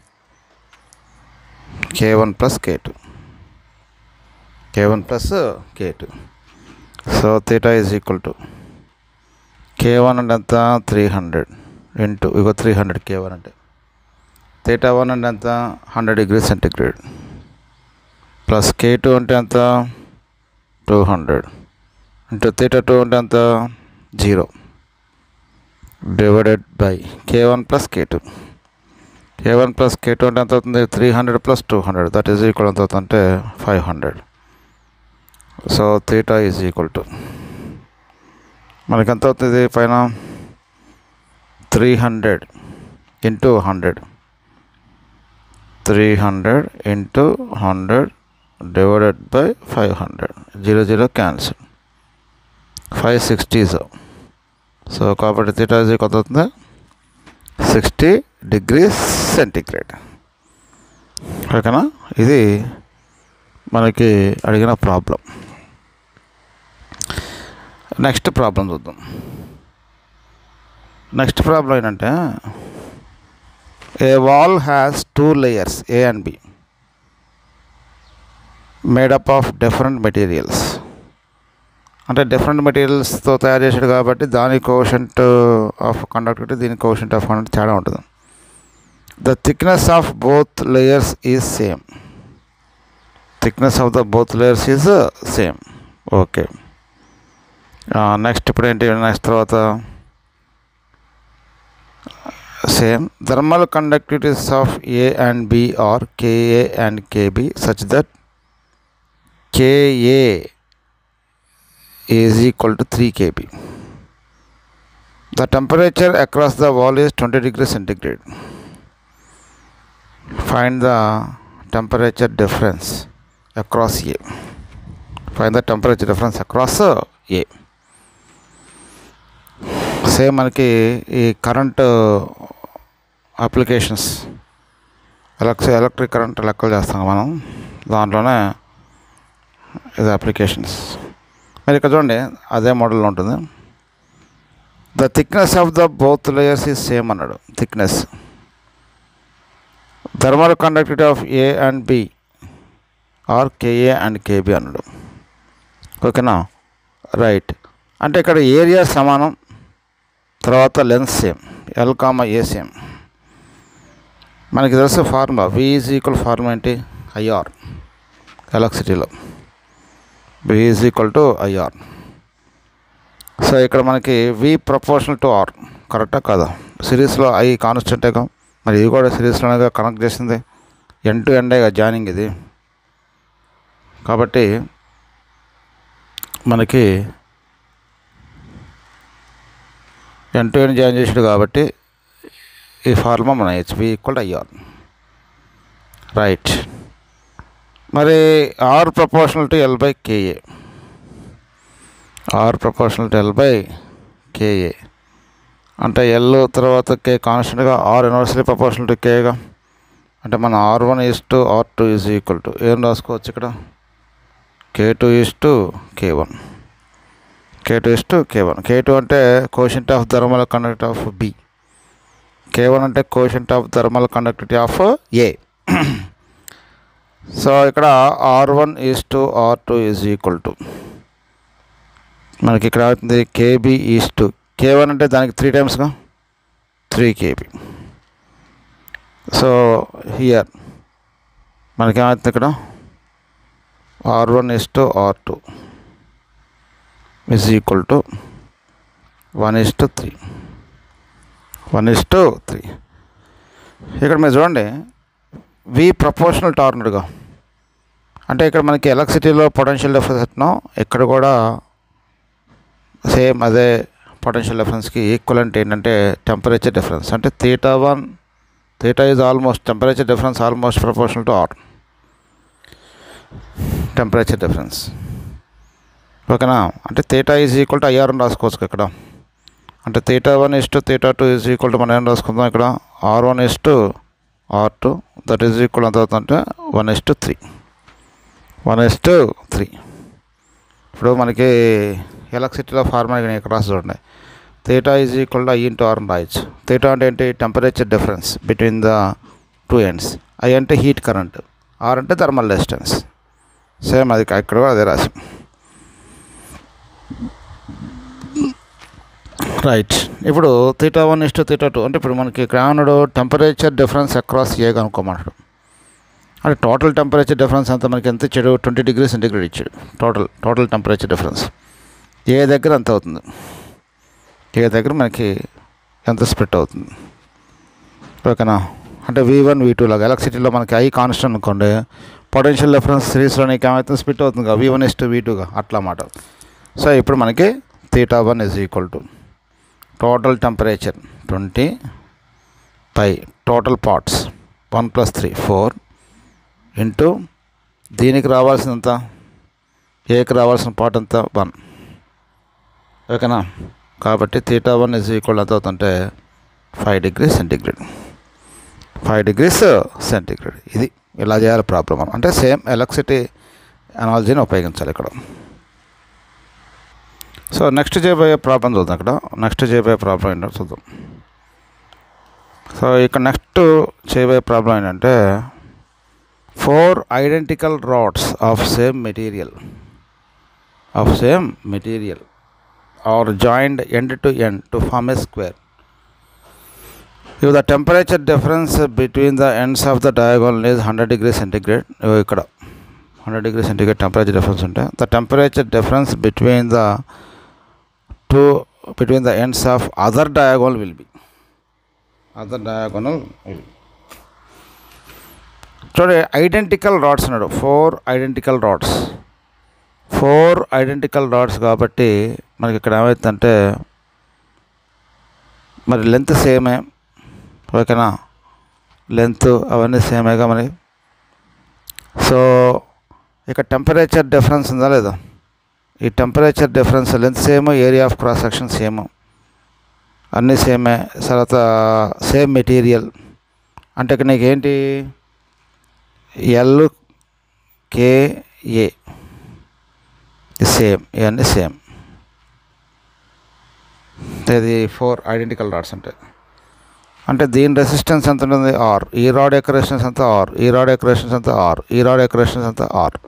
K one plus K two K one plus K two so theta is equal to K one అంటే ఎంత three hundred into ఇగో three hundred K one అంటే theta one అంటే ఎంత hundred degree centigrade plus K two అంటే ఎంత two hundred into theta two అంటే ఎంత zero divided by K one plus K two K one plus K two అంటే ఎంత అవుతుంది three hundred plus two hundred that is equal ఎంత అవుతుందంటే five hundred so theta is equal to మనకి ఎంత అవుతుంది పైన three hundred into hundred three hundred into hundred divided by five hundred zero zero cancel five sixties so కాబట్టి theta is కొత్త అవుతుంది sixty degrees centigrade ఓకేనా ఇది మనకి అడిగిన ప్రాబ్లం నెక్స్ట్ ప్రాబ్లం చూద్దాం నెక్స్ట్ ప్రాబ్లం ఏంటంటే a wall has two layers A and B made up of different materials అంటే డిఫరెంట్ మెటీరియల్స్తో తయారు చేసాడు కాబట్టి దాని కోషంట్ ఆఫ్ కండక్టివిటీ దీని కోషంట్ ఆఫ్ కండక్ట్ తేడా ఉంటుంది the thickness of both layers is same thickness of the both layers is same okay next ఇప్పుడు ఏంటి నెక్స్ట్ తర్వాత same thermal conductivities of A and B are KA and KB such that KA is equal to three KB the temperature across the wall is twenty degree centigrade find the temperature difference across A find the temperature difference across A same మనకి ఈ current applications electric electric current లెక్కలు చేస్తాం మనం దాంట్లోనే ఇది applications మీరు ఇక్కడ చూడండి అదే మోడల్లో ఉంటుంది the thickness of the both layers is same అన్నాడు thickness thermal conductivity of A and B are KA and KB అన్నాడు ఓకేనా రైట్ అంటే ఇక్కడ ఏరియా సమానం తర్వాత length same L comma A same మనకి తెలుసు formula V is equal formula ఏంటి ఐఆర్ ఎలక్ట్రిసిటీలో V is equal to IR so ఇక్కడ మనకి వి ప్రపోర్షనల్ టు ఆర్ కరెక్టా కాదా సిరీస్లో ఐ కాన్స్టెంటేగా మరి ఇది కూడా సిరీస్లోనే కనెక్ట్ చేసింది ఎన్ టు ఎండేగా జాయినింగ్ ఇది కాబట్టి మనకి ఎన్ టు ఎన్ జాయిన్ చేసాడు కాబట్టి ఈ ఫార్ములా మన హెచ్పి ఈక్వల్ ఐఆర్ రైట్ మరి R proportional to L by KA R proportional to L by KA అంటే ఎల్ తర్వాత కే కాన్స్టెంట్గా ఆర్ యూనివర్సలీ ప్రపోర్షనల్ టు కేగా అంటే మన R one is to R two is equal to ఏం రాసుకోవచ్చు ఇక్కడ K two is to K one K two is to K one K two అంటే quotient of thermal conductivity of B K one అంటే quotient of thermal conductivity of A so ఇక్కడ R one is to R two is equal to మనకి ఇక్కడ అవుతుంది KB is to K one అంటే దానికి three టైమ్స్గా three KB so here మనకేమవుతుంది ఇక్కడ R one is to R two is equal to one is to three one is to three ఇక్కడ మీరు చూడండి వి ప్రపోర్షనల్ టార్నర్గా అంటే ఇక్కడ మనకి ఎలక్ట్రిసిటీలో పొటెన్షియల్ డిఫరెన్స్ ఎట్నో ఇక్కడ కూడా సేమ్ అదే పొటెన్షియల్ డిఫరెన్స్కి ఈక్వలెంట్ ఏంటంటే టెంపరేచర్ డిఫరెన్స్ అంటే theta one theta is almost temperature difference almost proportional to R temperature difference ఓకేనా అంటే theta is equal to IR అని రాసుకోవచ్చు ఇక్కడ అంటే theta one is to theta two is equal to మనం ఏం రాసుకుందాం ఇక్కడ R one is to R two that is equal ఎంత అవుతుందంటే one is to three one is to three ఇప్పుడు మనకి ఎలక్ట్రిసిటీలో ఫార్ములా కానీ ఇక్కడ రాసి చూడండి theta is equal to I into R అని రాయొచ్చు థీటా అంటే ఏంటి temperature difference between the two ends I అంటే హీట్ కరెంట్ ఆర్ అంటే థర్మల్ డిస్టెన్స్ సేమ్ అది ఇక్కడ కూడా అదే రాసి రైట్ ఇప్పుడు theta one is to theta two అంటే ఇప్పుడు మనకి ఇక్కడ ఏమన్నాడు టెంపరేచర్ డిఫరెన్స్ అక్రాస్ ఏ కనుక్కోమన్నాడు అంటే టోటల్ టెంపరేచర్ డిఫరెన్స్ అంతా మనకి ఎంత ఇచ్చాడు ట్వంటీ డిగ్రీ సెంటిగ్రేడ్ ఇచ్చాడు టోటల్ టోటల్ టెంపరేచర్ డిఫరెన్స్ ఏ దగ్గర ఎంత అవుతుంది ఏ దగ్గర మనకి ఎంత స్ప్లిట్ అవుతుంది ఓకేనా అంటే వి వన్ వి టూ లాగా ఎలక్ట్రిసిటీలో మనకి ఐ కాన్స్టెంట్ అనుకోండి పొటెన్షియల్ డిఫరెన్స్ సిరీస్లో నీకు ఏమవుతుంది స్ప్లిట్ అవుతుంది V one is to V టూగా అట్లా అన్నమాట సో ఇప్పుడు మనకి theta one is equal to total temperature twenty పై total parts one plus three four into దీనికి రావాల్సినంత ఏకి రావాల్సిన పార్ట్ ఎంత వన్ ఓకేనా కాబట్టి థీటా వన్ ఇస్ ఈక్వల్ ఎంత అవుతుంటే five degree centigrade five degrees centigrade ఇది ఇలా చేయాలి ప్రాబ్లం అంటే సేమ్ ఎలక్ట్రిసిటీ అనాలజీని ఉపయోగించాలి ఇక్కడ సో నెక్స్ట్ చేయబోయే ప్రాబ్లం చూద్దాం ఇక్కడ నెక్స్ట్ చేయబోయే ప్రాబ్లం ఏంటో చూద్దాం సో ఇక్కడ నెక్స్ట్ చేయబోయే ప్రాబ్లం ఏంటంటే four identical rods of same material of same material are joined end to end to form a square ఇవి the temperature difference between the ends of the diagonal is hundred degree centigrade ఇక్కడ hundred degree centigrade temperature difference ఉంటే the temperature difference between the two between the ends of other diagonal will be other diagonal will చూడండి identical rods అన్నాడు four identical rods four identical rods కాబట్టి మనకి ఇక్కడ ఏమవుతుందంటే మరి length సేమే ఓకేనా లెంత్ అవన్నీ సేమేగా మరి సో ఇక టెంపరేచర్ డిఫరెన్స్ ఉందా లేదా ఈ temperature difference length same area of cross section same అన్నీ సేమే తర్వాత సేమ్ మెటీరియల్ అంటే ఇక్కడ నీకు ఏంటి ఎల్ కేఏ సేమ్ ఇవన్నీ సేమ్ ఇది ఫోర్ ఐడెంటికల్ రాడ్స్ ఉంటాయి అంటే దీని రెసిస్టెన్స్ ఎంత ఉంటుంది ఆర్ ఈ రాడ్ యొక్క రెసిస్టెన్స్ ఎంత ఆర్ ఈ రాడ్ యొక్క రెసిస్టెన్స్ ఎంత ఆర్ ఈ రాడ్ యొక్క రెసిస్టెన్స్ ఎంత ఆర్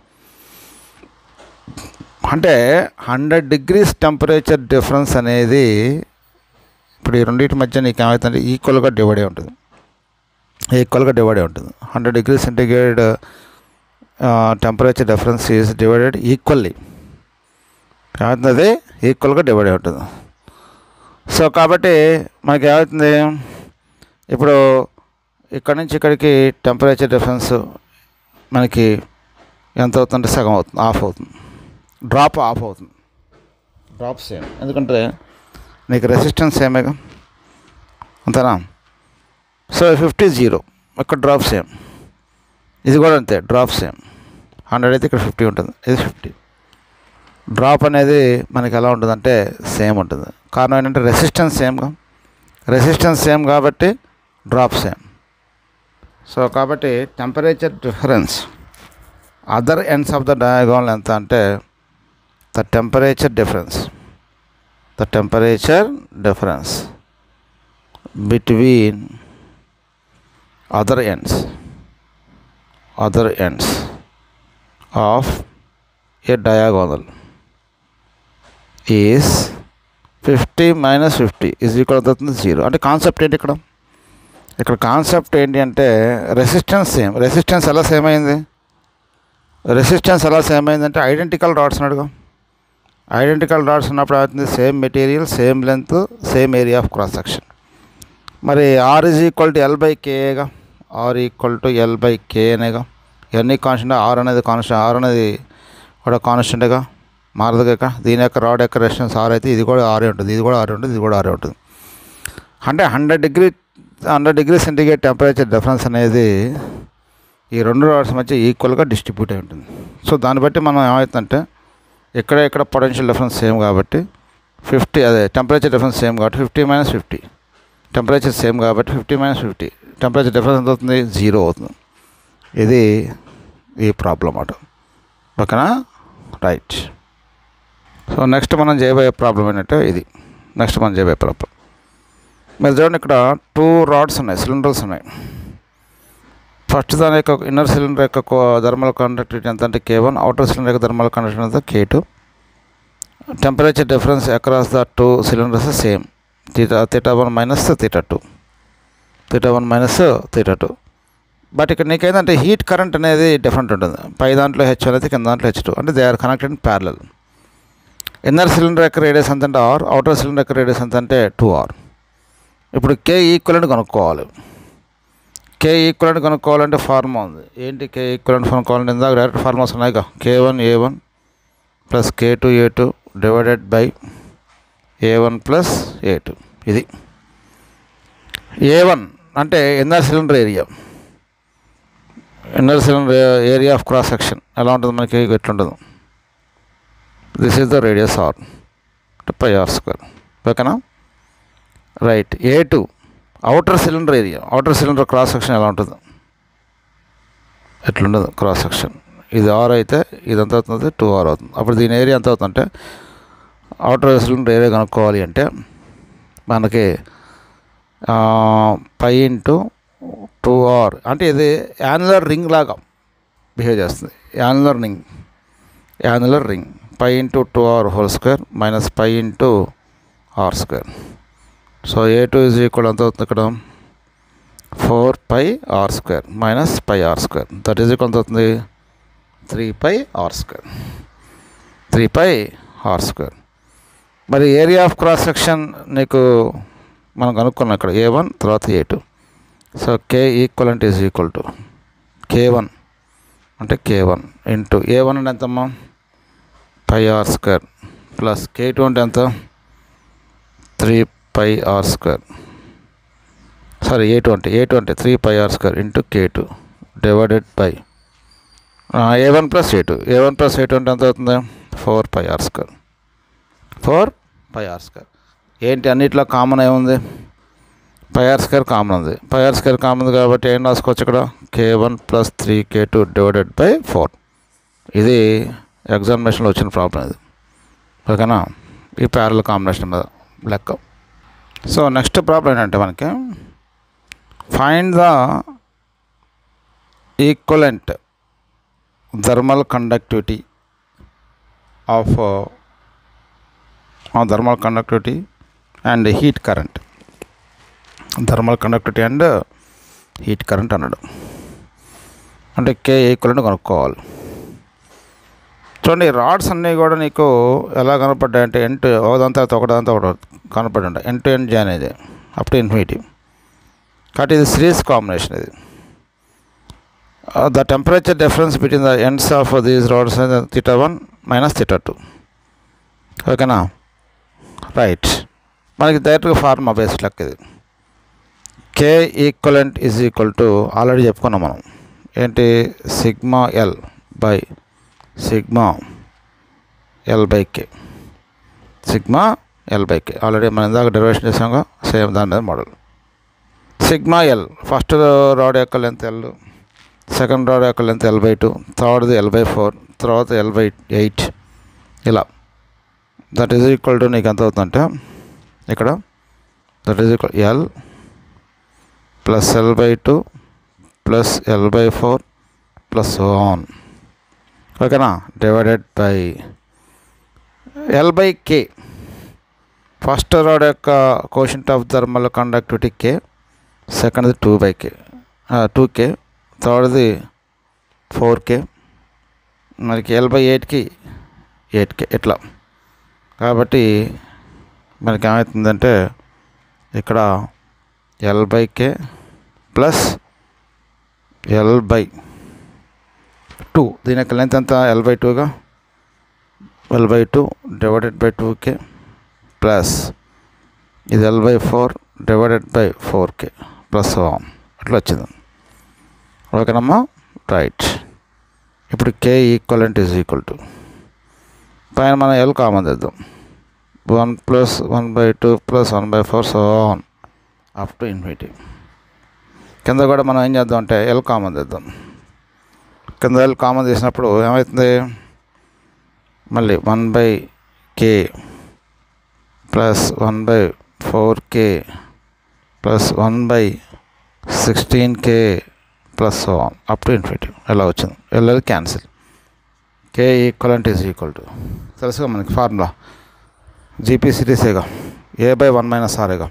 అంటే హండ్రెడ్ డిగ్రీస్ టెంపరేచర్ డిఫరెన్స్ అనేది ఇప్పుడు ఈ రెండింటి మధ్య నీకు ఏమవుతుందంటే ఈక్వల్గా డివైడ్ అయి ఉంటుంది ఈక్వల్గా డివైడ్ అయి ఉంటుంది hundred degree centigrade temperature difference is divided equally ఏమవుతుంది ఈక్వల్గా డివైడ్ అయి ఉంటుంది సో కాబట్టి మనకి ఏమవుతుంది ఇప్పుడు ఇక్కడ నుంచి ఇక్కడికి టెంపరేచర్ డిఫరెన్స్ మనకి ఎంత అవుతుందంటే సగం అవుతుంది ఆఫ్ అవుతుంది డ్రాప్ ఆఫ్ అవుతుంది డ్రాప్ సేమ్ ఎందుకంటే నీకు రెసిస్టెన్స్ సేమేగా అంతేనా సో ఫిఫ్టీ జీరో ఇక్కడ డ్రాప్ సేమ్ ఇది కూడా అంతే డ్రాప్ సేమ్ హండ్రెడ్ అయితే ఇక్కడ ఫిఫ్టీ ఉంటుంది ఇది ఫిఫ్టీ డ్రాప్ అనేది మనకి ఎలా ఉంటుందంటే సేమ్ ఉంటుంది కారణం ఏంటంటే రెసిస్టెన్స్ సేమ్గా రెసిస్టెన్స్ సేమ్ కాబట్టి డ్రాప్ సేమ్ సో కాబట్టి temperature difference other ends of the diagonal ఎంత అంటే the temperature difference the temperature difference between other ends other ends of a diagonal is fifty minus fifty is equal అవుతుంది zero అంటే concept ఏంటి ఇక్కడ ఇక్కడ concept ఏంటి అంటే రెసిస్టెన్స్ సేమ్ రెసిస్టెన్స్ ఎలా సేమ్ అయింది రెసిస్టెన్స్ ఎలా సేమ్ అయిందంటే ఐడెంటికల్ డాట్స్ అడుగు ఐడెంటికల్ డాట్స్ ఉన్నప్పుడు అవుతుంది same material same length same area of cross section మరి R is equal to L by కేగా R equal to L by K అనేగా ఇవన్నీ కాన్స్టెంట్ ఆర్ అనేది కాన్స్టెంట్ ఆర్ అనేది కూడా కాన్స్టెంట్గా మారదు కాక దీని యొక్క రాడ్ యొక్క రెసిస్టెన్స్ ఆర్ అయితే ఇది కూడా ఆరే ఉంటుంది ఇది కూడా ఆరే ఉంటుంది ఇది కూడా ఆరే ఉంటుంది అంటే hundred degree hundred degree centigrade temperature difference అనేది ఈ రెండు రాడ్స్ మధ్య ఈక్వల్గా డిస్ట్రిబ్యూట్ అయి ఉంటుంది సో దాన్ని బట్టి మనం ఏమవుతుందంటే ఇక్కడ ఇక్కడ పొటెన్షియల్ డిఫరెన్స్ సేమ్ కాబట్టి ఫిఫ్టీ అదే టెంపరేచర్ డిఫరెన్స్ సేమ్ కాబట్టి fifty minus fifty temperature same కాబట్టి fifty minus fifty temperature difference ఎంత అవుతుంది జీరో అవుతుంది ఇది ఈ ప్రాబ్లం అన్నమాట ఓకేనా రైట్ సో నెక్స్ట్ మనం చేయబోయే ప్రాబ్లం ఏంటంటే ఇది నెక్స్ట్ మనం చేయబోయే ప్రాబ్లం మీరు చూడండి ఇక్కడ టూ రాడ్స్ ఉన్నాయి సిలిండర్స్ ఉన్నాయి ఫస్ట్ దాని యొక్క ఇన్నర్ సిలిండర్ యొక్క థర్మల్ కండక్టివిటీ ఎంత అంటే కే వన్ అవుటర్ సిలిండర్ యొక్క థర్మల్ కండక్టివిటీ ఎంత K two temperature difference across the two cylinders same theta theta one minus theta two theta one minus theta two but ఇక్కడ నీకేంటంటే heat current అనేది different ఉంటుంది పై దాంట్లో హెచ్ అనేది కింద దాంట్లో హెచ్ టూ అంటే they are connected in parallel inner cylinder యొక్క రేడియస్ ఎంత అంటే ఆర్ అవుటర్ సిలిండర్ యొక్క రేడియస్ ఎంత అంటే టూ ఆర్ ఇప్పుడు కే ఈక్వలెంట్ కనుక్కోవాలి కే ఈక్వలెంట్ కనుక్కోవాలంటే ఫార్మా ఉంది ఏంటి కే ఈక్వలెంట్ కనుక్కోవాలంటే ఇందాక డైరెక్ట్ ఫార్మాస్ ఉన్నాయి K one A one plus K two A two divided by A one plus A two ఇది ఏ వన్ అంటే inner cylinder area inner cylinder area of cross section ఎలా ఉంటుంది మనకి ఎట్లుంటుంది this is the radius R pi R square ఓకేనా right A two outer cylinder area outer cylinder cross section ఎలా ఉంటుంది ఎట్లుండదు క్రాస్ సెక్షన్ ఇది ఆర్ అయితే ఇది ఎంత అవుతుంది టూ ఆర్ అవుతుంది అప్పుడు దీని ఏరియా ఎంత అవుతుందంటే అవుటర్ సిలిండర్ ఏరియా కనుక్కోవాలి అంటే మనకి పై ఇంటూ టూ ఆర్ అంటే ఇది యాన్యులర్ రింగ్ లాగా బిహేవ్ చేస్తుంది annular ring annular ring pi into two R whole square minus pi into R square so A two is equal ఎంత అవుతుంది ఇక్కడ four pi R square minus pi R square that is equal ఎంత అవుతుంది three pi R square three pi R square మరి area of cross section నీకు మనం కనుక్కున్నాం ఇక్కడ ఏ వన్ తర్వాత A two so K equal is equal to K one అంటే K one into A one అంటే ఎంతమ్మా pi R square plus K two అంటే ఎంత three pi R square sorry A two అంటే ఏ టూ అంటే three pi R square into K two divided by A one plus A two A one plus A two అంటే ఎంత అవుతుంది four pi R square four pi R square ఏంటి అన్నిట్లో common ఏముంది పై R square common ఉంది పై R square common ఉంది కాబట్టి ఏం రాసుకోవచ్చు ఇక్కడ K one plus three K two divided by four ఇది ఎగ్జామినేషన్లో వచ్చిన ప్రాబ్లం ఇది ఓకేనా ఈ ప్యారల్ కాంబినేషన్ మీద లెక్క సో నెక్స్ట్ ప్రాబ్లం ఏంటంటే మనకి find the equivalent thermal conductivity of thermal conductivity and heat current thermal conductivity and heat current అన్నాడు అంటే కే ఈక్వలెంట్ కనుక్కోవాలి చూడండి రాడ్స్ అన్నీ కూడా నీకు ఎలా కనపడ్డాయి అంటే ఎంట్ ఒకదంతా ఒకదంతా ఒకటి కనపడి ఉంటాయి ఎండ్ టు ఎండ్ జాయిన్ ఇది అప్ టు ఇన్ఫినిటీ కాబట్టి ఇది సిరీస్ కాంబినేషన్ ఇది the temperature difference between the ends of these rods theta one minus theta two ఓకేనా రైట్ మనకి డైరెక్ట్గా ఫార్మా బేస్ లెక్క ఇది K equivalent is equal to already చెప్పుకున్నాం మనం ఏంటి sigma L by sigma L by K sigma L by K already మనం ఇందాక డెరివేషన్ చేసాము సేమ్ దాని మీద model sigma L first rod యొక్క లెంత్ ఎల్ సెకండ్ రాడ్ యొక్క లెంత్ ఎల్ బై టూ థర్డ్ది ఎల్ బై ఫోర్ తర్వాత ఎల్ బై ఎయిట్ ఇలా దట్ ఈజ్ ఈక్వల్ టు నీకు ఎంత అవుతుందంటే ఇక్కడ that is equal L plus L by two plus L by four plus on ఓకేనా divided by L by K first rod యొక్క quotient of thermal conductivity K సెకండ్ది two by K two K థర్డ్ది four K మనకి L by ఎయిట్కి eight K ఇట్లా కాబట్టి మనకి ఏమవుతుందంటే ఇక్కడ L by K plus L by two దీని యొక్క లెంత్ ఎంత ఎల్ బై టూగా L by two divided by two K plus ఇది L by four divided by four K plus అట్లా వచ్చింది ఓకేనమ్మా రైట్ ఇప్పుడు K equivalent is equal to పైన మనం ఎల్ కామన్ తెద్దాం one plus one by two plus one by four so on up to infinity కింద కూడా మనం ఏం చేద్దాం అంటే ఎల్ కామన్ తెద్దాం కింద ఎల్ కామన్ చేసినప్పుడు ఏమవుతుంది మళ్ళీ one by K plus one by four K plus one by sixteen K plus one up to infinity ఎలా వచ్చింది L L cancel K equal is equal to తెలుసుగా మనకి ఫార్ములా జీపీ సిరీసేగా A by one minus ఆరేగా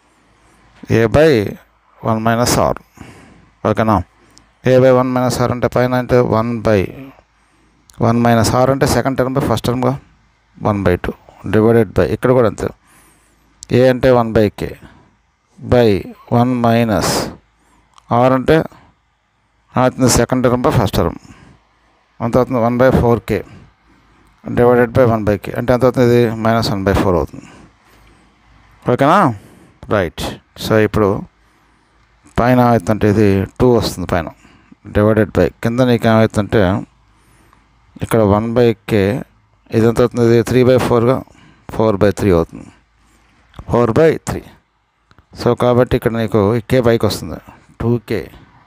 A by one minus R ఓకేనా A by one minus R అంటే పైన అంటే one by one minus R అంటే సెకండ్ టర్మ్ బై ఫస్ట్ టర్మ్గా one by two divided by ఇక్కడ కూడా అంతే ఏ అంటే one by K by one minus R అంటే అవుతుంది second term by first term ఎంత అవుతుంది one by four K divided by one by K అంటే ఎంత అవుతుంది ఇది మైనస్ వన్ బై ఫోర్ అవుతుంది ఓకేనా రైట్ సో ఇప్పుడు పైన ఏమవుతుందంటే ఇది టూ వస్తుంది పైన డివైడెడ్ బై కింద నీకు ఏమవుతుందంటే ఇక్కడ వన్ బై కే ఇది ఎంత అవుతుంది ఇది త్రీ బై ఫోర్గా ఫోర్ బై త్రీ అవుతుంది ఫోర్ బై త్రీ సో కాబట్టి ఇక్కడ నీకు కే బైక్ వస్తుంది two K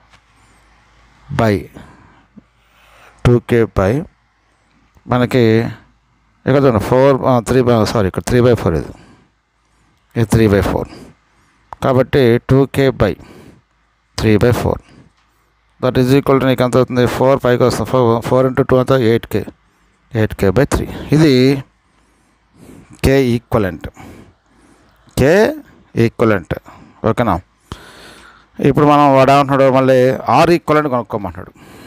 by two K by మనకి ఇక్కడ చూడండి ఫోర్ త్రీ బై సారీ ఇక్కడ త్రీ బై ఫోర్ ఇది ఇది త్రీ బై ఫోర్ కాబట్టి two K by three by four that is equal to నీకు ఎంత అవుతుంది ఫోర్ పైకి వస్తుంది ఫోర్ ఫోర్ ఇంటూ టూ అంతా eight K eight K by three ఇది కే ఈక్వలెంట్ కే ఈక్వలెంట్ ఓకేనా ఇప్పుడు మనం వాడు ఏమంటున్నాడు మళ్ళీ ఆర్ ఈక్వలెంట్ కొనుక్కోమంటాడు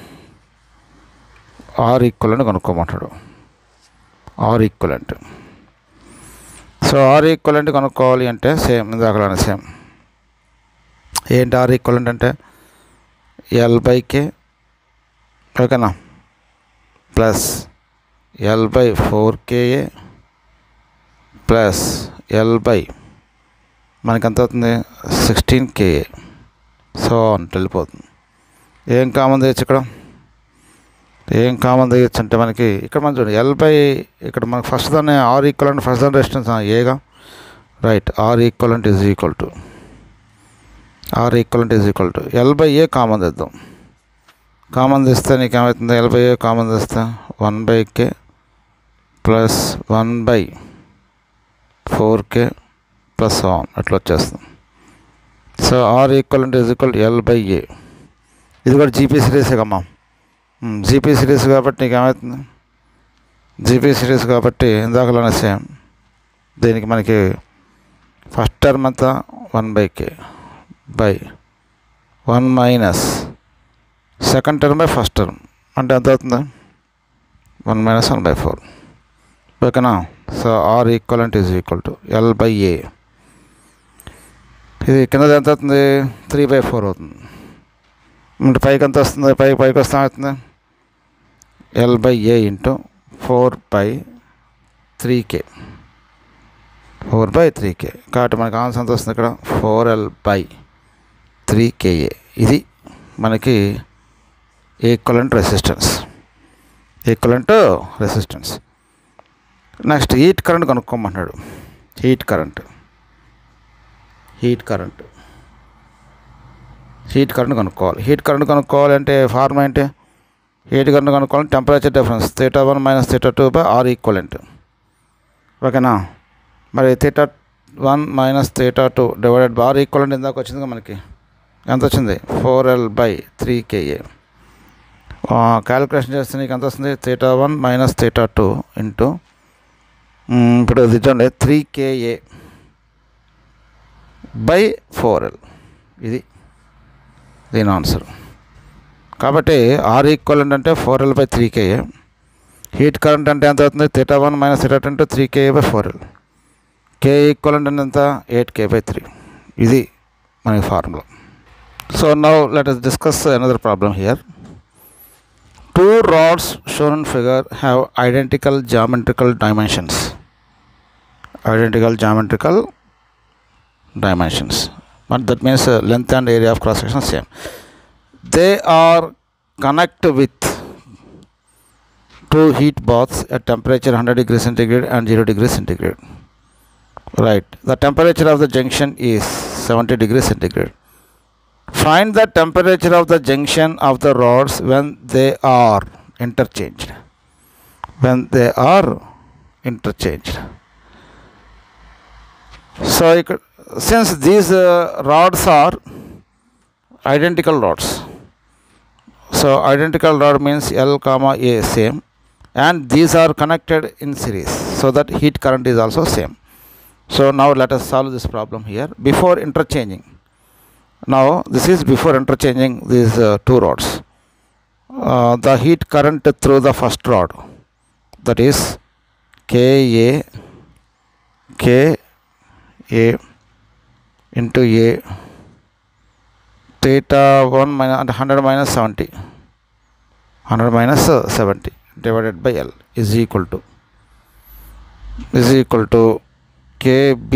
ఆర్ ఈక్వలెంట్ కొనుక్కోమంటాడు R equivalent so R equivalent కొనుక్కోవాలి అంటే సేమ్ ఇందాకలానే సేమ్ ఏంటి ఆర్ ఈక్వలెంట్ అంటే ఎల్ బై కే ఓకేనా plus L by four K A plus L by మనకి ఎంత అవుతుంది సిక్స్టీన్ కేఏ సో అంత వెళ్ళిపోతుంది ఏం కామన్ తెచ్చు ఇక్కడ ఏం కామన్ తెచ్చు అంటే మనకి ఇక్కడ మనం చూడండి ఎల్ బై ఇక్కడ మనకి ఫస్ట్ దాన్ని ఆర్ ఈక్వల్ అంటే ఫస్ట్ దాని రెసిస్టెన్స్ ఏగా రైట్ ఆర్ ఈక్వల్ అంటే is equal to R equal అంటే is equal to L by A common తెద్దాం కామన్ తెస్తే నీకు ఏమవుతుంది ఎల్ బై ఏ కామన్ తెస్తే one by K plus one by four K plus one అట్లా వచ్చేస్తుంది సో ఆర్ ఈక్వల్ అంటే is equal L by A ఇది కూడా జీపీ సిరీసే కమ్మా జీపీ సిరీస్ కాబట్టి నీకు ఏమవుతుంది జీపీ సిరీస్ కాబట్టి ఇందాకలోనే సేమ్ దీనికి మనకి ఫస్ట్ టర్మ్ అంతా one by K by one minus second term by first term అంటే ఎంత అవుతుంది one minus one by four ఓకేనా సో ఆర్ ఈక్వల్ అంటే is equal to L by A ఇది కింద ఎంత అవుతుంది త్రీ బై ఫోర్ అవుతుంది అంటే పైకి ఎంత వస్తుంది పైకి పైకి వస్తే అవుతుంది L by A into four by three K four by three K కాబట్టి మనకి ఆన్సర్ ఎంత వస్తుంది ఇక్కడ four L by three K A ఇది మనకి equivalent resistance equivalent resistance next heat current కనుక్కోమంటున్నాడు heat current heat current heat current కనుక్కోవాలి heat current కనుక్కోవాలంటే ఫార్ములా ఏంటి హీట్ కరెంట్ కనుక్కోవాలంటే temperature difference theta one minus theta two by R equivalent ఓకేనా మరి theta one minus theta two divided by R equivalent ఇందాక వచ్చిందిగా మనకి ఎంత వచ్చింది four L by three K A calculation చేస్తే నీకు ఎంత వస్తుంది theta one minus theta two into ఇప్పుడు ఇది చూడండి three K A by four L ఇది దీని ఆన్సర్ కాబట్టి ఆర్ ఈక్వల్ అంటే four L by three K A heat current అంటే ఎంత అవుతుంది theta one minus theta ten to three K A by four L K equal అంటే ఎంత ఎయిట్ కే బై త్రీ ఇది మనకి formula so now let us discuss another problem here two rods shown in figure have identical geometrical dimensions identical geometrical dimensions but that means uh, length and area of cross section same they are connect with two heat baths at temperature 100 degrees centigrade and 0 degrees centigrade right the temperature of the junction is 70 degrees centigrade find the temperature of the junction of the rods when they are interchanged when they are interchanged so ఇక్కడ since these uh, rods are identical rods so identical rod means l comma a same and these are connected in series so that heat current is also same so now let us solve this problem here before interchanging now this is before interchanging these uh, two rods uh, the heat current through the first rod that is ka k a into a theta 1 minus and 100 minus 70 100 minus uh, 70 divided by L is equal to is equal to KB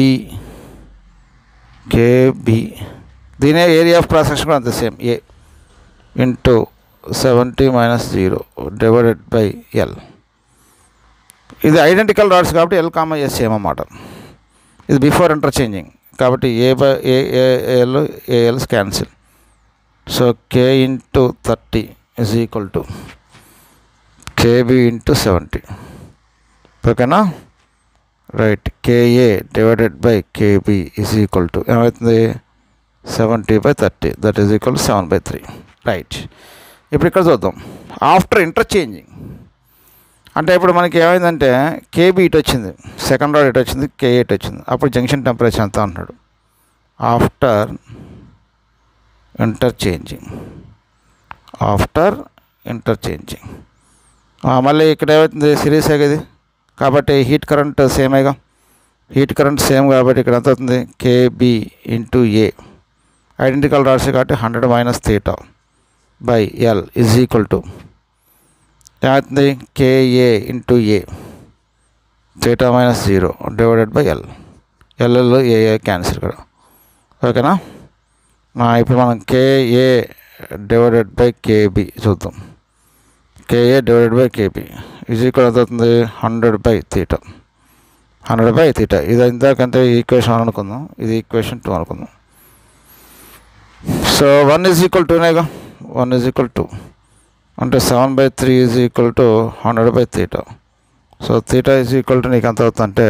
KB దీని area of cross section కూడా అంతే same A into seventy minus zero divided by L ఇది identical rods కాబట్టి L comma S same అన్నమాట ఇది before interchanging కాబట్టి A by A A L A Ls cancel so K into thirty is equal to K B into seventy ఓకేనా right K A divided by K B is equal to ఏమవుతుంది seventy by thirty that is equal seven by three right ఇప్పుడు ఇక్కడ చూద్దాం after interchanging అంటే ఇప్పుడు మనకి ఏమైందంటే KB ఇటు వచ్చింది సెకండ్ రాడ్ ఇటు వచ్చింది కే ఇటు వచ్చింది అప్పుడు జంక్షన్ టెంపరేచర్ ఎంత అంటున్నాడు ఆఫ్టర్ ఇంటర్చేంజింగ్ ఆఫ్టర్ ఇంటర్చేంజింగ్ మళ్ళీ ఇక్కడ ఏమవుతుంది సిరీస్ ఇది కాబట్టి హీట్ కరెంట్ సేమేగా హీట్ కరెంట్ సేమ్ కాబట్టి ఇక్కడ ఎంత అవుతుంది K B into A identical rods కాబట్టి hundred minus theta by L is equal to ఏమవుతుంది K A into A theta minus zero divided by L L L A A cancel ఇక్కడ ఓకేనా ఇప్పుడు మనం కేఏ డివైడెడ్ బై కేబి చూద్దాం K A divided by K B is equal ఎంత అవుతుంది hundred by theta hundred by theta ఇది ఇందాకంటే ఈక్వేషన్ వన్ అనుకుందాం ఇది ఈక్వేషన్ టూ అనుకుందాం సో వన్ ఈజ్ ఈక్వల్ టూనేగా వన్ ఈజ్ ఈక్వల్ టూ అంటే seven by three is equal to hundred by theta so theta is equal to నీకు ఎంత అవుతుందంటే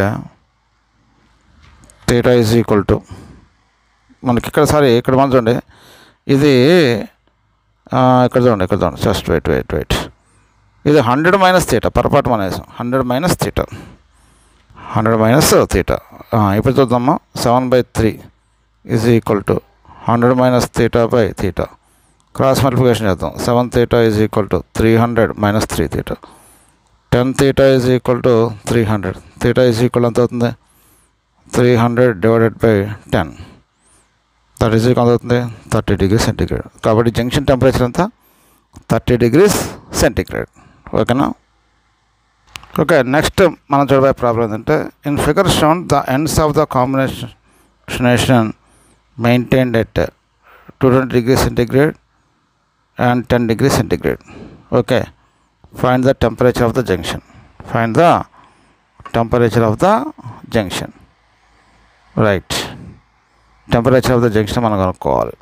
థీటా ఈజ్ ఈక్వల్ టు మనకి ఇక్కడ సారీ ఇక్కడ మనం చూడండి ఇది ఇక్కడ చూడండి ఇక్కడ చూడండి జస్ట్ వెయిట్ వెయిట్ వెయిట్ ఇది హండ్రెడ్ మైనస్ థీటా పొరపాటు మన వేసాం hundred minus theta hundred minus theta ఇప్పుడు చూద్దామా seven by three is equal to hundred minus theta by theta cross multiplication చేద్దాం seven theta is equal to three hundred minus three theta ten theta is equal to three hundred theta is equal ఎంత అవుతుంది three hundred divided by ten that is equal అవుతుంది thirty degree centigrade కాబట్టి junction temperature ఎంత thirty degrees centigrade ఓకేనా okay next మనం చూడబోయే problem ఏంటంటే in figure shown the ends of the combination maintained at two twenty degree centigrade and 10 degree centigrade okay find the temperature of the junction find the temperature of the junction right temperature of the junction మనం కనుక్కోవాలి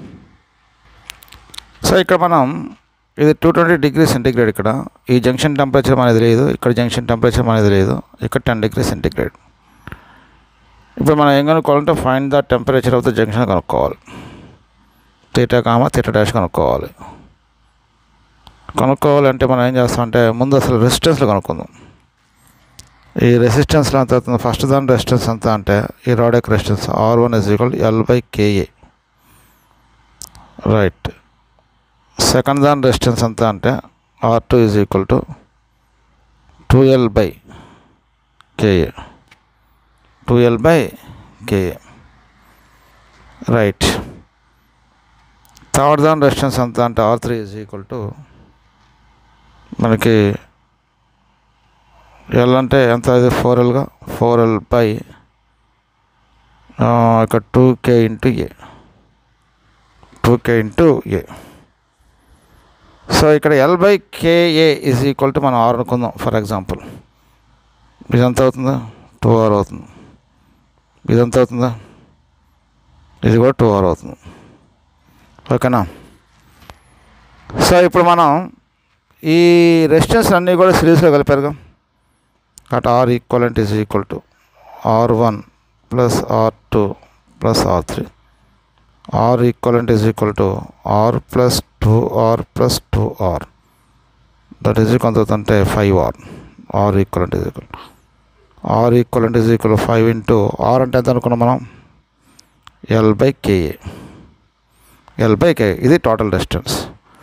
so ఇక్కడ మనం ఇది two twenty degree centigrade ఇక్కడ ఈ junction temperature అనేది లేదు ఇక్కడ జంక్షన్ టెంపరేచర్ అనేది లేదు ఇక్కడ టెన్ డిగ్రీ సెంటిగ్రేడ్ ఇప్పుడు మనం ఏం కనుక్కోవాలంటే find the temperature of the junction కనుక్కోవాలి థీటా కామా థీటా డాష్ కనుక్కోవాలి కనుక్కోవాలంటే మనం ఏం చేస్తామంటే ముందు అసలు రెసిస్టెన్స్లు కనుక్కుందాం ఈ రెసిస్టెన్స్లో ఎంత అవుతుంది ఫస్ట్ దాని రెసిస్టెన్స్ ఎంత అంటే ఈ రాడ్ యొక్క resistance R one is equal L by K A right second దాని రెసిస్టెన్స్ ఎంత అంటే R two is equal to two L by K A two L by K A right third దాని రెసిస్టెన్స్ ఎంత అంటే R three is equal to మనకి L అంటే ఎంత ఇది ఫోర్ ఎల్గా ఫోర్ ఎల్ బై ఇక్కడ two K into A two K into A so ఇక్కడ L by K A is equal to మనం ఆర్ అనుకుందాం ఫర్ ఎగ్జాంపుల్ ఇదంతా అవుతుందా టూ అవర్ అవుతుంది ఇదంతా అవుతుందా ఇది కూడా టూ అవర్ అవుతుంది ఓకేనా సో ఇప్పుడు మనం ఈ రెసిస్టెన్స్ అన్నీ కూడా సిరీస్లో కలిపారుగా at R equivalent is equal to R one plus R two plus R three R equivalent is equal to R plus two R plus two R that is equal అంటే five R R equivalent is equal R equivalent is equal five into R అంటే ఎంత అనుకున్నాం మనం L by K A L by K ఇది total distance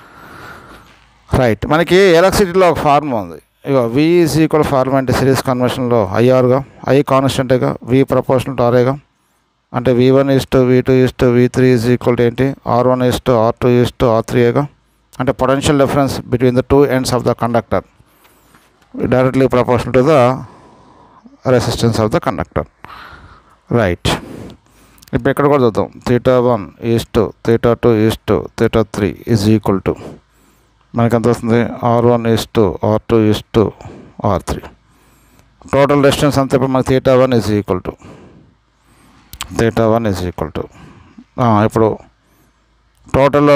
right మనకి ఎలక్ట్రిసిటీలో ఒక form ఉంది ఇక వి ఈజ్ ఈక్వల్ ఫార్మ్ అంటే సిరీస్ కన్వర్షన్లో ఐఆర్గా ఐ కాన్స్టెంట్గా వి ప్రపోర్షనల్ టు ఆర్ఏగా అంటే V one is to V two is to V three is equal to ఏంటి R one is to R two is to R త్రీగా అంటే potential difference between the two ends of the conductor directly proportional to the resistance of the conductor right ఇప్పుడు ఇక్కడ కూడా చూద్దాం theta one is to theta two is to theta three is equal to మనకి ఎంత వస్తుంది R one is to R two is to R three total distance అంతా ఇప్పుడు మనకి theta one is equal to theta one is equal to ఇప్పుడు total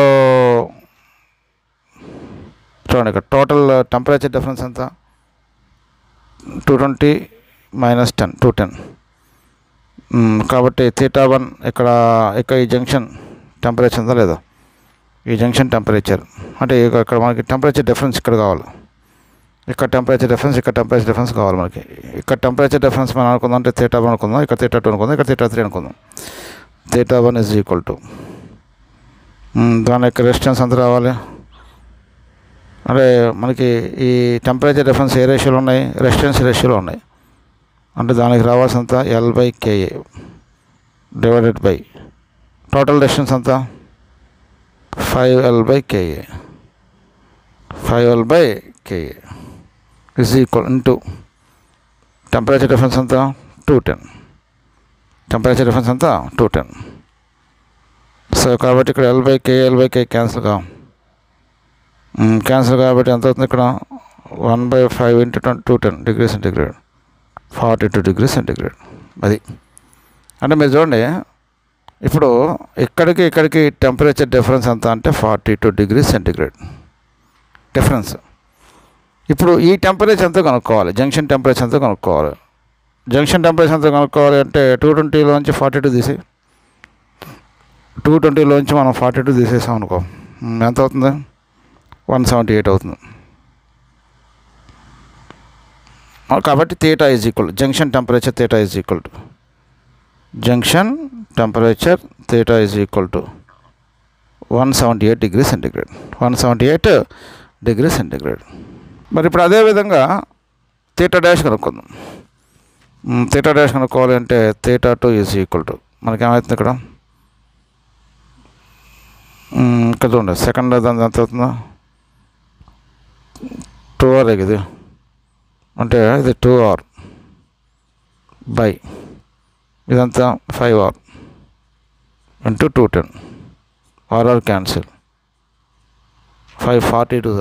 చూడండి ఇక్కడ total temperature difference ఎంత two twenty minus ten two ten కాబట్టి theta one ఇక్కడ ఇక్కడ ఈ జంక్షన్ టెంపరేచర్ ఉందా లేదా ఈ జంక్షన్ టెంపరేచర్ అంటే ఇక- ఇక్కడ మనకి టెంపరేచర్ డిఫరెన్స్ ఇక్కడ కావాలి ఇక్కడ టెంపరేచర్ డిఫరెన్స్ ఇక్కడ టెంపరేచర్ డిఫరెన్స్ కావాలి మనకి ఇక్కడ టెంపరేచర్ డిఫరెన్స్ మనం అనుకుందాం అంటే థీటా వన్ అనుకుందాం ఇక్కడ థీటా టూ అనుకుందాం ఇక్కడ థీటా త్రీ అనుకుందాం theta one is equal to దాని యొక్క రెసిస్టెన్స్ ఎంత రావాలి అంటే మనకి ఈ టెంపరేచర్ డిఫరెన్స్ ఏ రేషియోలో ఉన్నాయి రెసిస్టెన్స్ రేషియోలో ఉన్నాయి అంటే దానికి రావాల్సినంత L by K A divided by total distance అంతా five L by K A five L by K A is equal into temperature difference అంతా టూ టెన్ టెంపరేచర్ డిఫరెన్స్ అంతా టూ టెన్ సో కాబట్టి ఇక్కడ L by K L by K cancel కా cancel కాబట్టి ఎంత అవుతుంది ఇక్కడ one by five into twenty two ten degree centigrade forty two degree centigrade అది అంటే మీరు చూడండి ఇప్పుడు ఇక్కడికి ఇక్కడికి టెంపరేచర్ డిఫరెన్స్ ఎంత అంటే forty two degree centigrade difference ఇప్పుడు ఈ టెంపరేచర్ ఎంతో కనుక్కోవాలి జంక్షన్ టెంపరేచర్ ఎంతో కనుక్కోవాలి జంక్షన్ టెంపరేచర్ ఎంతో కనుక్కోవాలి అంటే టూ ట్వంటీలోంచి ఫార్టీ టూ తీసి టూ ట్వంటీలోంచి మనం ఫార్టీ టూ తీసేసాం అనుకో మ్, ఎంత అవుతుంది వన్ సెవెంటీ ఎయిట్ అవుతుంది ఆ, కాబట్టి theta is equal junction temperature theta is equal to junction temperature theta is equal to one seventy eight degree centigrade one seventy eight degree centigrade మరి ఇప్పుడు అదే విధంగా థీటా డాష్ కనుక్కుందాం మ్, థీటా డాష్ కనుక్కోవాలి అంటే theta two is equal to మనకేమవుతుంది ఇక్కడ మ్, ఇక్కడ చూడండి సెకండ్ దాని ఎంత అవుతుందో టూ ఆర్ ఇది అంటే ఇది టూ ఆర్ బై ఇదంతా five R into two ten R R cancel five forty two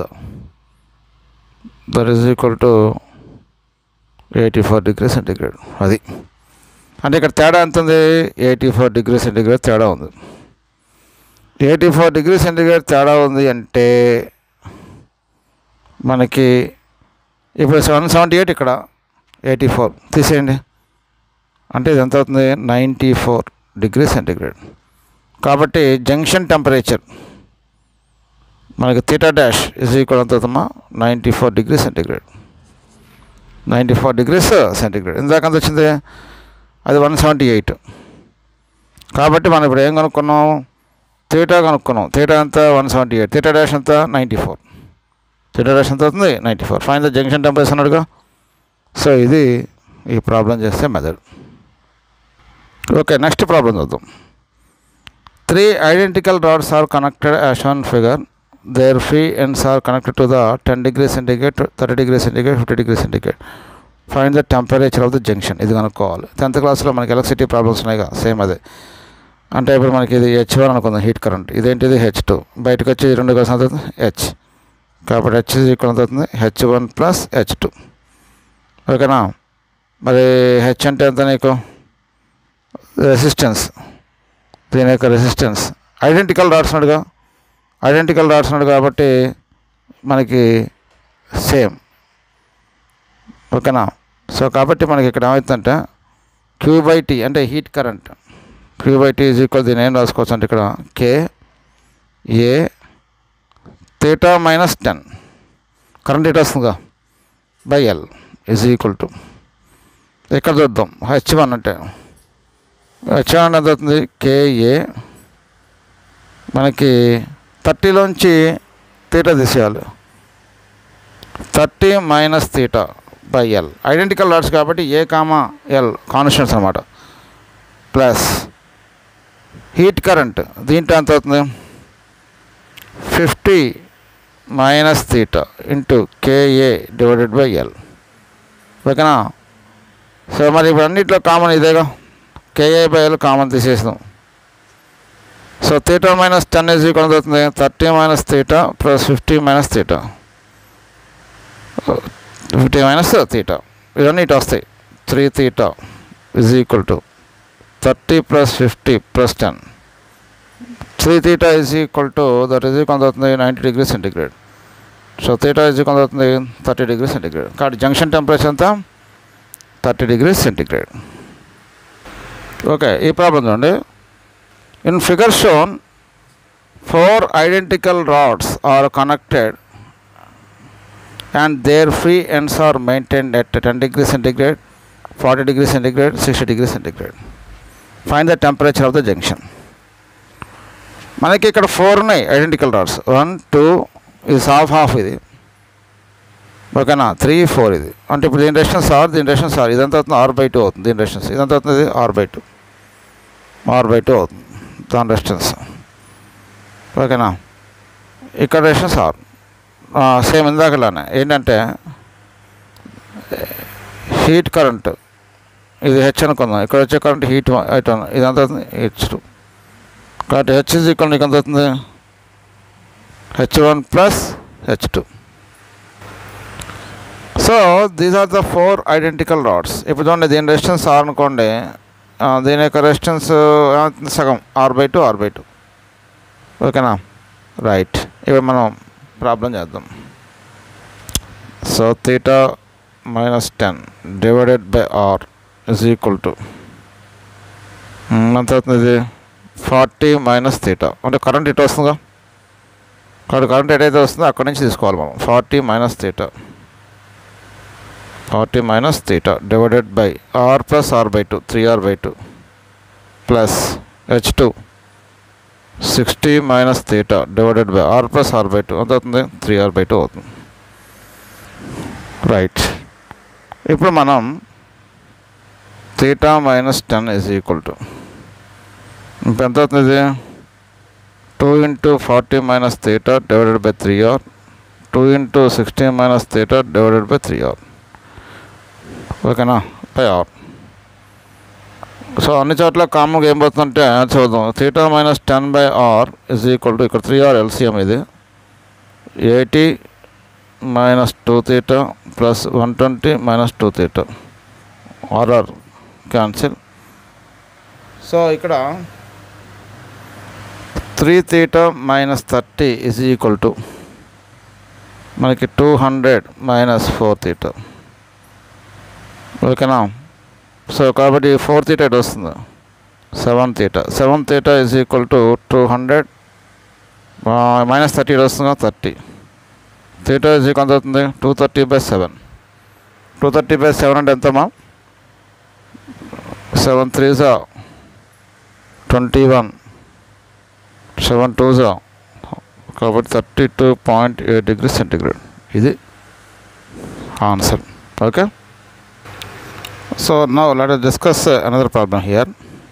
that is equal to eighty four degree centigrade అది అంటే ఇక్కడ తేడా ఎంత ఉంది ఎయిటీ ఫోర్ డిగ్రీ సెంటిగ్రేడ్ తేడా ఉంది ఎయిటీ ఫోర్ డిగ్రీ సెంటిగ్రేడ్ తేడా ఉంది అంటే మనకి ఇప్పుడు సెవెన్ సెవెంటీ ఎయిట్ ఇక్కడ ఎయిటీ ఫోర్ తీసేయండి అంటే ఇది ఎంత అవుతుంది నైంటీ ఫోర్ డిగ్రీ సెంటిగ్రేడ్ కాబట్టి జంక్షన్ టెంపరేచర్ మనకి థీటా డాష్ ఇస్ ఈక్వల్ ఎంత అవుతుందా ninety four degree centigrade ninety four degrees centigrade ఇందాక ఎంత వచ్చింది అది వన్ సెవెంటీ ఎయిట్ కాబట్టి మనం ఇప్పుడు ఏం కనుక్కున్నాం థీటా కనుక్కున్నాం థీటా ఎంత one seventy eight theta dash ఎంత నైంటీ ఫోర్ థీటా డాష్ ఎంత అవుతుంది ninety four fine the junction temperature అన్నాడుగా సో ఇది ఈ ప్రాబ్లం చేస్తే మెథడ్ ఓకే నెక్స్ట్ ప్రాబ్లం చూద్దాం three identical rods are connected as one figure there free ends are connected to the ten degree centigrade thirty degree centigrade fifty degree centigrade fine the temperature of the junction ఇది కనుక్కోవాలి tenth క్లాస్లో మనకి electricity problems ఉన్నాయిగా same అదే అంటే ఇప్పుడు మనకి ఇది హెచ్ వన్ అనుకుందాం హీట్ కరెంట్ ఇదేంటిది హెచ్ టూ బయటకు వచ్చి రెండు కలిసి ఎంత అవుతుంది హెచ్ కాబట్టి హెచ్ ఈక్వల్ ఎంత అవుతుంది H one plus H two ఓకేనా మరి హెచ్ అంటే ఎంత నీకు రెసిస్టెన్స్ దీని యొక్క రెసిస్టెన్స్ ఐడెంటికల్ రాడ్స్ అన్నాడుగా ఐడెంటికల్ రాడ్స్ అన్నాడు కాబట్టి మనకి సేమ్ ఓకేనా సో కాబట్టి మనకి ఇక్కడ ఏమవుతుందంటే క్యూ బై టీ అంటే heat current Q by T is equal దీని ఏం రాసుకోవచ్చు అంటే ఇక్కడ K A theta minus ten current at వస్తుందిగా by L is equal to ఇక్కడ చూద్దాం హెచ్ వన్ అంటే హెచ్ వన్ ఎంత అవుతుంది కేఏ మనకి థర్టీలోంచి తీటా తీసేయాలి thirty minus theta by L identical rods కాబట్టి ఏ కామా ఎల్ కాన్స్టెంట్స్ అనమాట ప్లస్ హీట్ కరెంట్ దీంట్లో ఎంత అవుతుంది fifty minus theta into KA divided by L ఓకేనా సో మరి ఇప్పుడు అన్నింటిలో కామన్ ఇదేగా కేఏ బై ఎల్ కామన్ తీసేసినాం so theta minus ten is equal అవుతుంది thirty minus theta plus fifty minus theta fifty minus theta ఇవన్నీ ఇటు వస్తాయి three theta is equal to thirty plus fifty plus ten three theta is equal to that is equal అవుతుంది ninety degree centigrade so theta is equal అవుతుంది thirty degree centigrade కాబట్టి junction temperature ఎంత thirty degree centigrade okay ఈ problem చూడండి in figure shown four identical rods are connected and their free ends are maintained at 10 degree centigrade, 40 degree centigrade, 60 degree centigrade. Find the temperature of the junction. మనకి ఇక్కడ four ఉన్నాయి identical rods one two ఇది half half ఇది ఓకేనా three four ఇది అంటే ఇప్పుడు దీని రెస్టెన్స్ ఆర్ దీని రెస్టెన్స్ ఆర్ ఇదంతా అవుతుంది ఆర్ బై టూ అవుతుంది దీని రెస్టెన్స్ ఇదంతా అవుతుంది R by two R by two అవుతుంది దాని రెస్టెన్స్ ఓకేనా ఇక్కడ రెస్టెన్స్ ఆర్ సేమ్ ఇందాకలానే ఏంటంటే హీట్ కరెంట్ ఇది హెచ్ అనుకుందాం ఇక్కడ వచ్చే కరెంట్ హీట్ హీట్ ఇదంతా అవుతుంది హెచ్ టూ కాబట్టి హెచ్ ఇస్ ఈక్వల్ నీకు ఎంత అవుతుంది H one plus H two so these are the four identical rods ఇప్పుడు చూడండి దీని రెసిస్టెన్స్ ఆర్ అనుకోండి ఆ, దీని యొక్క రెసిస్టెన్స్ ఏమవుతుంది సగం R by two R by two ఓకేనా రైట్ ఇప్పుడు మనం ప్రాబ్లం చేద్దాం so theta minus ten divided by R is equal to ఎంత అవుతుంది ఇది ఫార్టీ మైనస్ థీటా అంటే కరెంట్ ఇటు వస్తుందిగా కాబట్టి కరెంట్ ఎటైతే వస్తుందో అక్కడి నుంచి తీసుకోవాలి మనం forty minus theta forty minus theta divided by R plus R by two three R by two plus H two sixty minus theta divided by R plus R by two ఎంత అవుతుంది three R by two అవుతుంది right ఇప్పుడు మనం theta minus ten is equal to ఇప్పుడు ఎంత అవుతుంది ఇది two into forty minus theta divided by three R two into sixty minus theta divided by three R ఓకేనా బై ఆర్ సో అన్ని చోట్ల కామన్గా ఏం పోతుందంటే చూద్దాం theta minus ten by R is equal to ఇక్కడ త్రీ ఆర్ ఎల్సిఎం ఇది eighty minus two theta plus one twenty minus two theta R R cancel so ఇక్కడ three theta minus thirty is equal to మనకి two hundred minus four theta ఓకేనా so కాబట్టి four theta ఎటు వస్తుంది seven theta seven theta is equal to two hundred minus thirty వస్తుంది thirty theta is equal అవుతుంది two thirty by seven two thirty by seven అంటే ఎంతమ్మా seven three జా twenty one seven two జా కాబట్టి thirty two point eight degree centigrade ఇది answer okay so now let discuss another problem here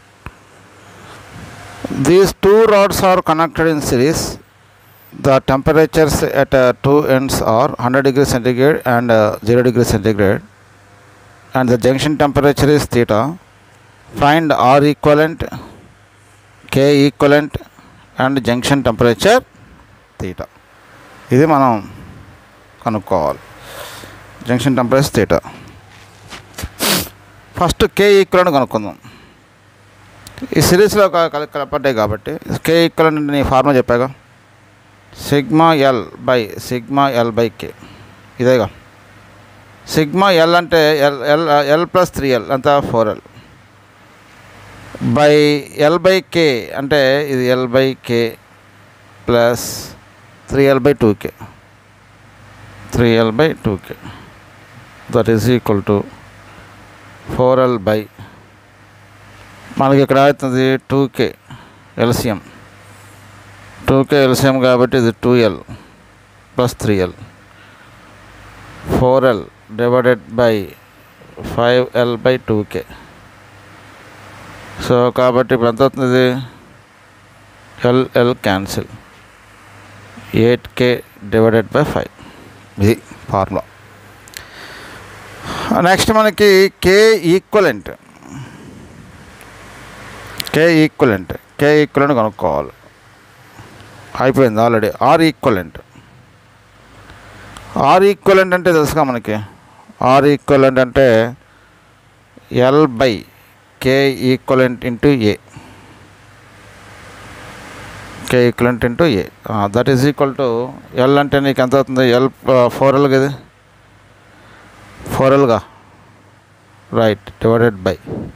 these two rods are connected in series the temperatures at uh, two ends are 100 degree centigrade and uh, 0 degree centigrade and the junction temperature is theta find r equivalent k equivalent and junction temperature theta ఇది మనం కనుక్కోవాలి junction temperature theta first K equivalent కనుక్కుందాం ఈ సిరీస్లో కలపడ్డాయి కాబట్టి K equivalent నీ formula చెప్పాగా sigma L by sigma L by K ఇదేగా సిగ్మా ఎల్ అంటే L L L plus three L అంతా four L by L by K అంటే ఇది L by K plus three L by two K three L by two K that is equal to four L by మనకి ఇక్కడ అవుతుంది two K LCM two K LCM కాబట్టి ఇది two L plus three L four L divided by five L by two K so కాబట్టి ఇప్పుడు ఎంత అవుతుంది L L cancel eight K divided by five ఇది ఫార్ములా నెక్స్ట్ మనకి K equivalent K equivalent K equivalent కనుక్కోవాలి అయిపోయింది already R equivalent R equivalent అంటే తెలుసుగా మనకి ఆర్ ఈక్వలెంట్ అంటే L by K equivalent into A K equivalent into A that is equal to L అంటే నీకు ఎంత అవుతుంది ఎల్ ఫోర్ ఎల్ కదా ఫోర్ ఎల్గా right divided by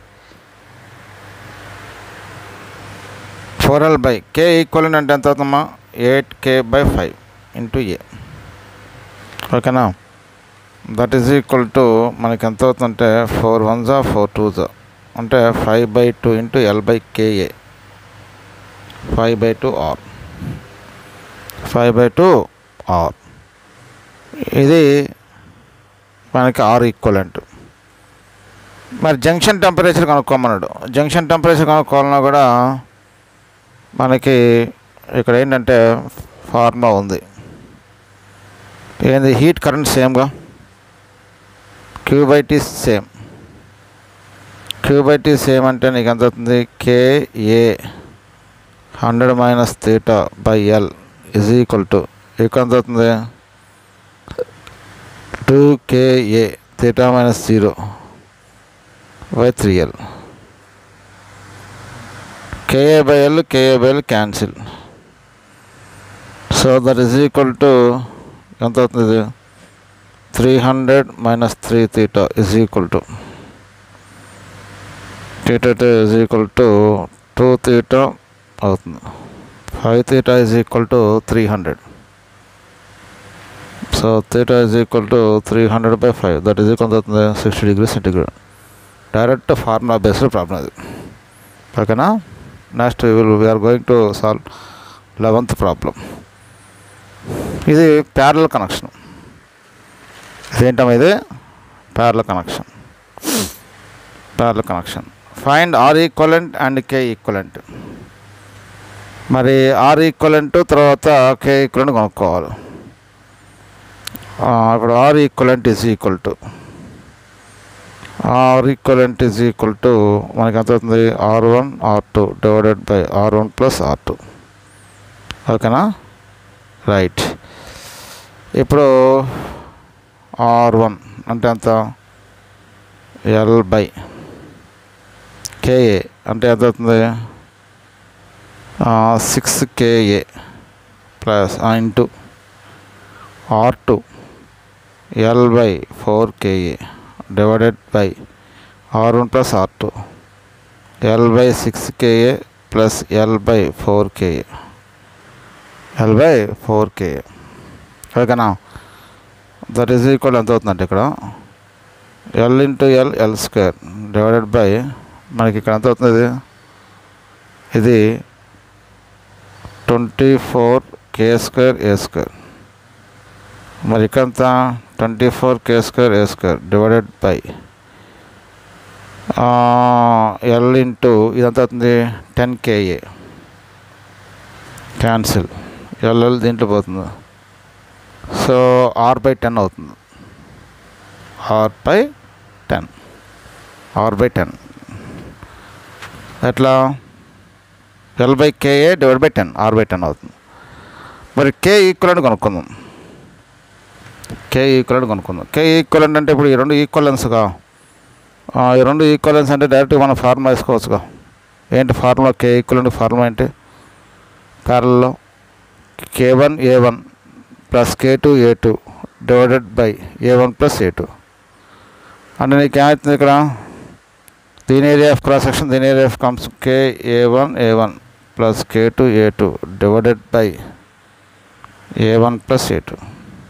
four L by K equivalent అంటే ఎంత అవుతుందమ్మా eight K by five into A ఓకేనా దట్ ఈజ్ ఈక్వల్ టు మనకి ఎంత అవుతుందంటే ఫోర్ వన్ జా ఫోర్ టూ జా అంటే five by two into L by K A five by two R five by two R ఇది మనకి ఆర్ ఈక్వలెంట్ మరి జంక్షన్ టెంపరేచర్ కనుక్కోమన్నాడు జంక్షన్ టెంపరేచర్ కనుక్కోవాలన్నా కూడా మనకి ఇక్కడ ఏంటంటే ఫార్ములా ఉంది ఏంది హీట్ కరెంట్ సేమ్గా Q by T same Q by T same అంటే నీకు ఎంత అవుతుంది K A hundred minus theta by L is equal to ఇక్కడ ఎంత అవుతుంది two K A theta minus zero by three L K A by L K A by L cancel so that is equal to ఎంత అవుతుంది three hundred minus three theta is equal to theta is equal to two theta అవుతుంది five theta is equal to three hundred so theta is equal to three hundred by five that is equal అవుతుంది sixty degree centigrade direct formula based problem ఇది ఓకేనా next will we are going to solve eleventh problem ఇది parallel connection ఇదేంటమ్మా ఇది parallel connection parallel connection find R equivalent and K equivalent మరి R equivalent తర్వాత K equivalent కొనుక్కోవాలి ఇప్పుడు R equivalent is equal to R equivalent is equal to మనకి ఎంత అవుతుంది R one R two divided by R one plus R two ఓకేనా right ఇప్పుడు R one అంటే ఎంత ఎల్ బై కేఏ అంటే ఎంత అవుతుంది six K A plus into R two L by four K A divided by R one plus R two L by six K A plus L by four K A L by four K A ఓకేనా that is equal ఎంత అవుతుందంటే ఇక్కడ L into L L square divided by మనకి ఇక్కడ ఎంత అవుతుంది ఇది? ఇది twenty four K square A square మరి ఇక్కడ ఎంత twenty four K square A square divided by L into ఇదంతా అవుతుంది టెన్ కేఏ క్యాన్సిల్ ఎల్ఎల్ దీంట్లో పోతుంది సో ఆర్ బై టెన్ అవుతుంది R by ten R by ten ఎట్లా L by K A divide by ten R by ten అవుతుంది మరి కే equivalent కొనుక్కుందాం కే equivalent కొనుక్కుందాం కే ఈక్వలెంట్ అంటే ఇప్పుడు ఈ రెండు ఈక్వలెన్స్గా ఈ రెండు ఈక్వలెన్స్ అంటే డైరెక్ట్గా మనం ఫార్ములా వేసుకోవచ్చుగా ఏంటి ఫార్ములా కే ఈక్వలెంట్ ఫార్ములా ఏంటి ప్యారల్లో K one A one plus K two A two divided by A one plus A two అంటే నీకు ఏమవుతుంది ఇక్కడ దీని ఏరియా ఆఫ్ క్రాస్ సెక్షన్ దీని area of comes K A one A one plus K two A two divided by A one plus A two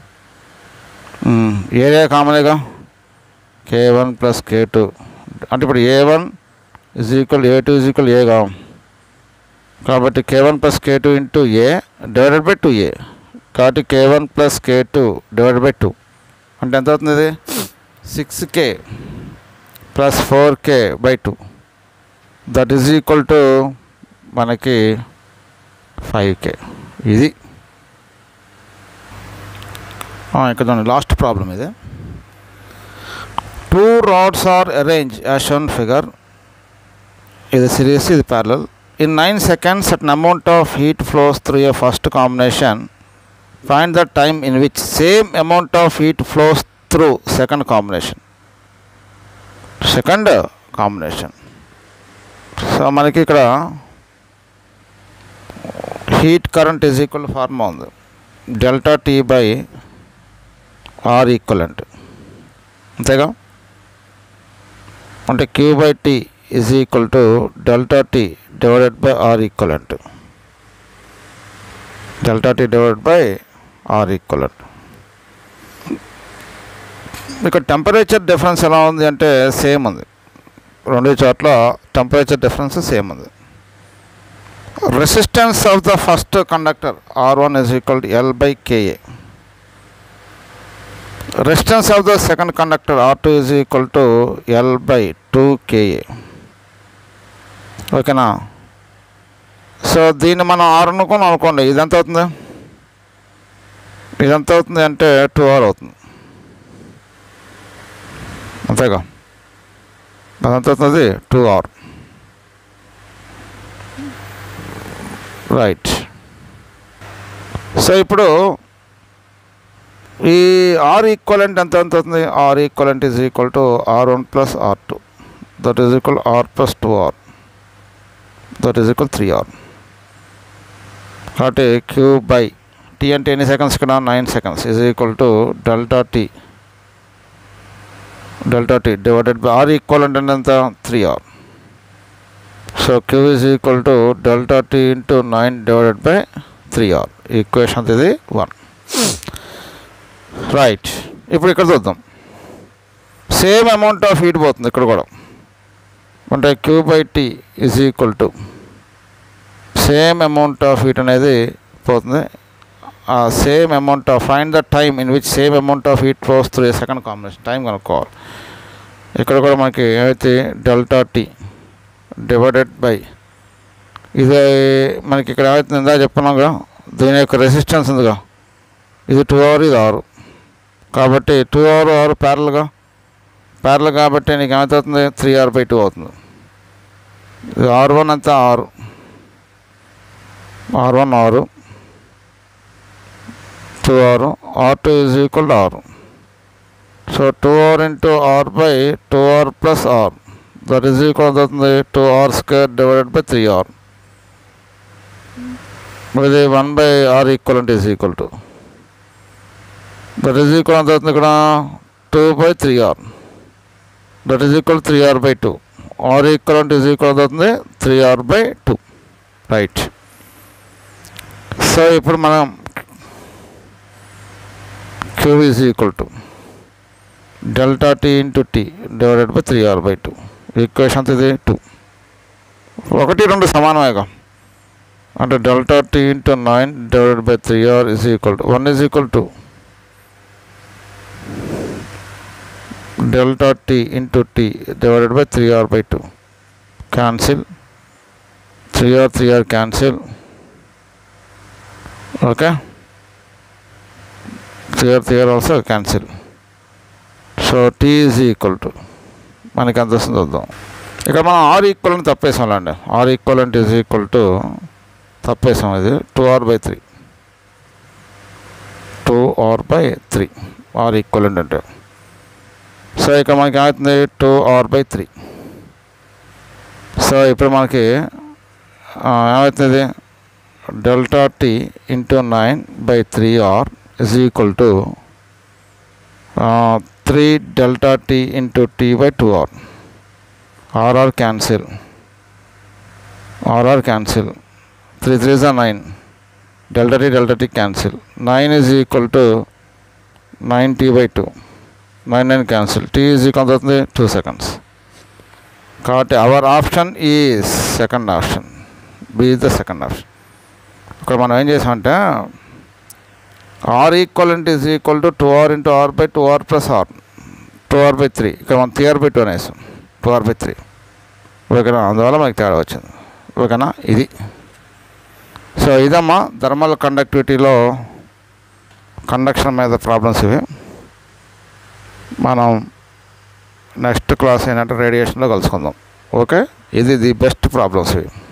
area కామనేగా K one plus K two అంటే ఇప్పుడు A one is equal A two is equal A కావం కాబట్టి K one plus K two into A divided by two A కాబట్టి K one plus K two divided by two అంటే ఎంత అవుతుంది ఇది six K plus four K by two that is equal to మనకి five K ఇది ఇక్కడ చూడండి last problem ఇది two rods are arrange as shown figure ఇది సిరీస్ ఇది parallel in nine seconds at amount of heat flows through a first combination find the time in which same amount of heat flows through second combination second combination so మనకి ఇక్కడ heat current is equal formula ఉంది delta T by R equivalent అంతేగా అంటే Q by T is equal to delta T divided by R equivalent delta T divided by R equivalent ఇక్కడ temperature difference ఎలా ఉంది అంటే same ఉంది రెండు చోట్ల టెంపరేచర్ డిఫరెన్స్ సేమ్ ఉంది resistance of the first conductor R one is equal to L by K A resistance of the second conductor R two is equal to L by two K A ఓకేనా so దీన్ని మనం are అనుకుని అనుకోండి ఇది ఎంత అవుతుంది ఇది ఎంత అవుతుంది అంటే టూ అవర్ అవుతుంది అంతేగా అది ఎంత అవుతుంది టూ అవర్ రైట్ సో ఇప్పుడు ఈ ఆర్ ఈక్వలెంట్ ఎంత ఎంత అవుతుంది R equivalent is equal to R one plus R two that is equal R plus two R that is equal three R కాబట్టి క్యూ బై టీ అంటే ఎన్ని seconds ఇక్కడ nine seconds is equal to delta T delta T divided by R equal అంటే ఎంత three R so Q is equal to delta T into nine divided by three R equation ఇది one right ఇప్పుడు ఇక్కడ చూద్దాం same amount of heat పోతుంది ఇక్కడ కూడా అంటే Q by T is equal to same amount of heat అనేది పోతుంది ఆ same amount of find the time in which same amount of heat flows through second combination time కనుక్కోవాలి ఇక్కడ కూడా మనకి ఏమైతే డెల్టా టీ డివైడెడ్ బై ఇది మనకి ఇక్కడ ఏమవుతుంది ఇందా చెప్పుకున్నాం కదా దీని యొక్క రెసిస్టెన్స్ ఉందిగా ఇది టూ అవర్ ఇది ఆరు కాబట్టి టూ అవర్ ఆరు ప్యారల్గా ప్యారల్ కాబట్టి నీకు ఏమవుతుంది త్రీ ఆర్ బై టూ అవుతుంది ఇది ఆర్ వన్ అంతా ఆరు ఆర్ వన్ ఆరు టూ ఆరు R two is equal to ఆరు so two R into R by two R plus R that is equal అవుతుంది two R square divided by three R ఇది one by R equal అంటే is equal to that is equal ఎంత అవుతుంది ఇక్కడ two by three R that is equal three R by two R equal అంటే is equal అవుతుంది three R by two right so ఇప్పుడు మనం Q is equal to delta T into T divided by three R by two equation ఇది two ఒకటి రెండు సమానమేగా అంటే delta T into nine divided by three R is equal to one is equal to delta T into T divided by three R by two cancel three R three R cancel okay three R three R also cancel so T is equal to మనకి ఎంత వస్తుంది చూద్దాం ఇక్కడ మనం R equal అని తప్పేసాంలేండి R equal అంటే is equal to తప్పేసాం ఇది two R by three two R by three R equal అంటే సో ఇక్కడ మనకి ఏమవుతుంది two R by three so ఇప్పుడు మనకి ఆ, ఏమవుతుంది delta T into nine by three R is equal to three delta T into T by two R R R cancel R R cancel three three జా nine delta T delta T cancel nine is equal to nine T by two nine nine cancel T is equal అవుతుంది two seconds కాబట్టి our option ఈ second option B is the second option ఇక్కడ మనం ఏం చేసామంటే R equal ఇంట్ is equal to two R into R by two R plus R two R by three ఇక్కడ మనం త్రీ ఆర్ బై టూ అనేసాం two R by three ఓకేనా అందువల్ల మనకి తేడా వచ్చింది ఓకేనా ఇది సో ఇదమ్మా థర్మల్ కండక్టివిటీలో కండక్షన్ మీద ప్రాబ్లమ్స్ ఇవి మనం నెక్స్ట్ క్లాస్ ఏంటంటే రేడియేషన్లో కలుసుకుందాం ఓకే ఇది ది బెస్ట్ ప్రాబ్లమ్స్ ఇవి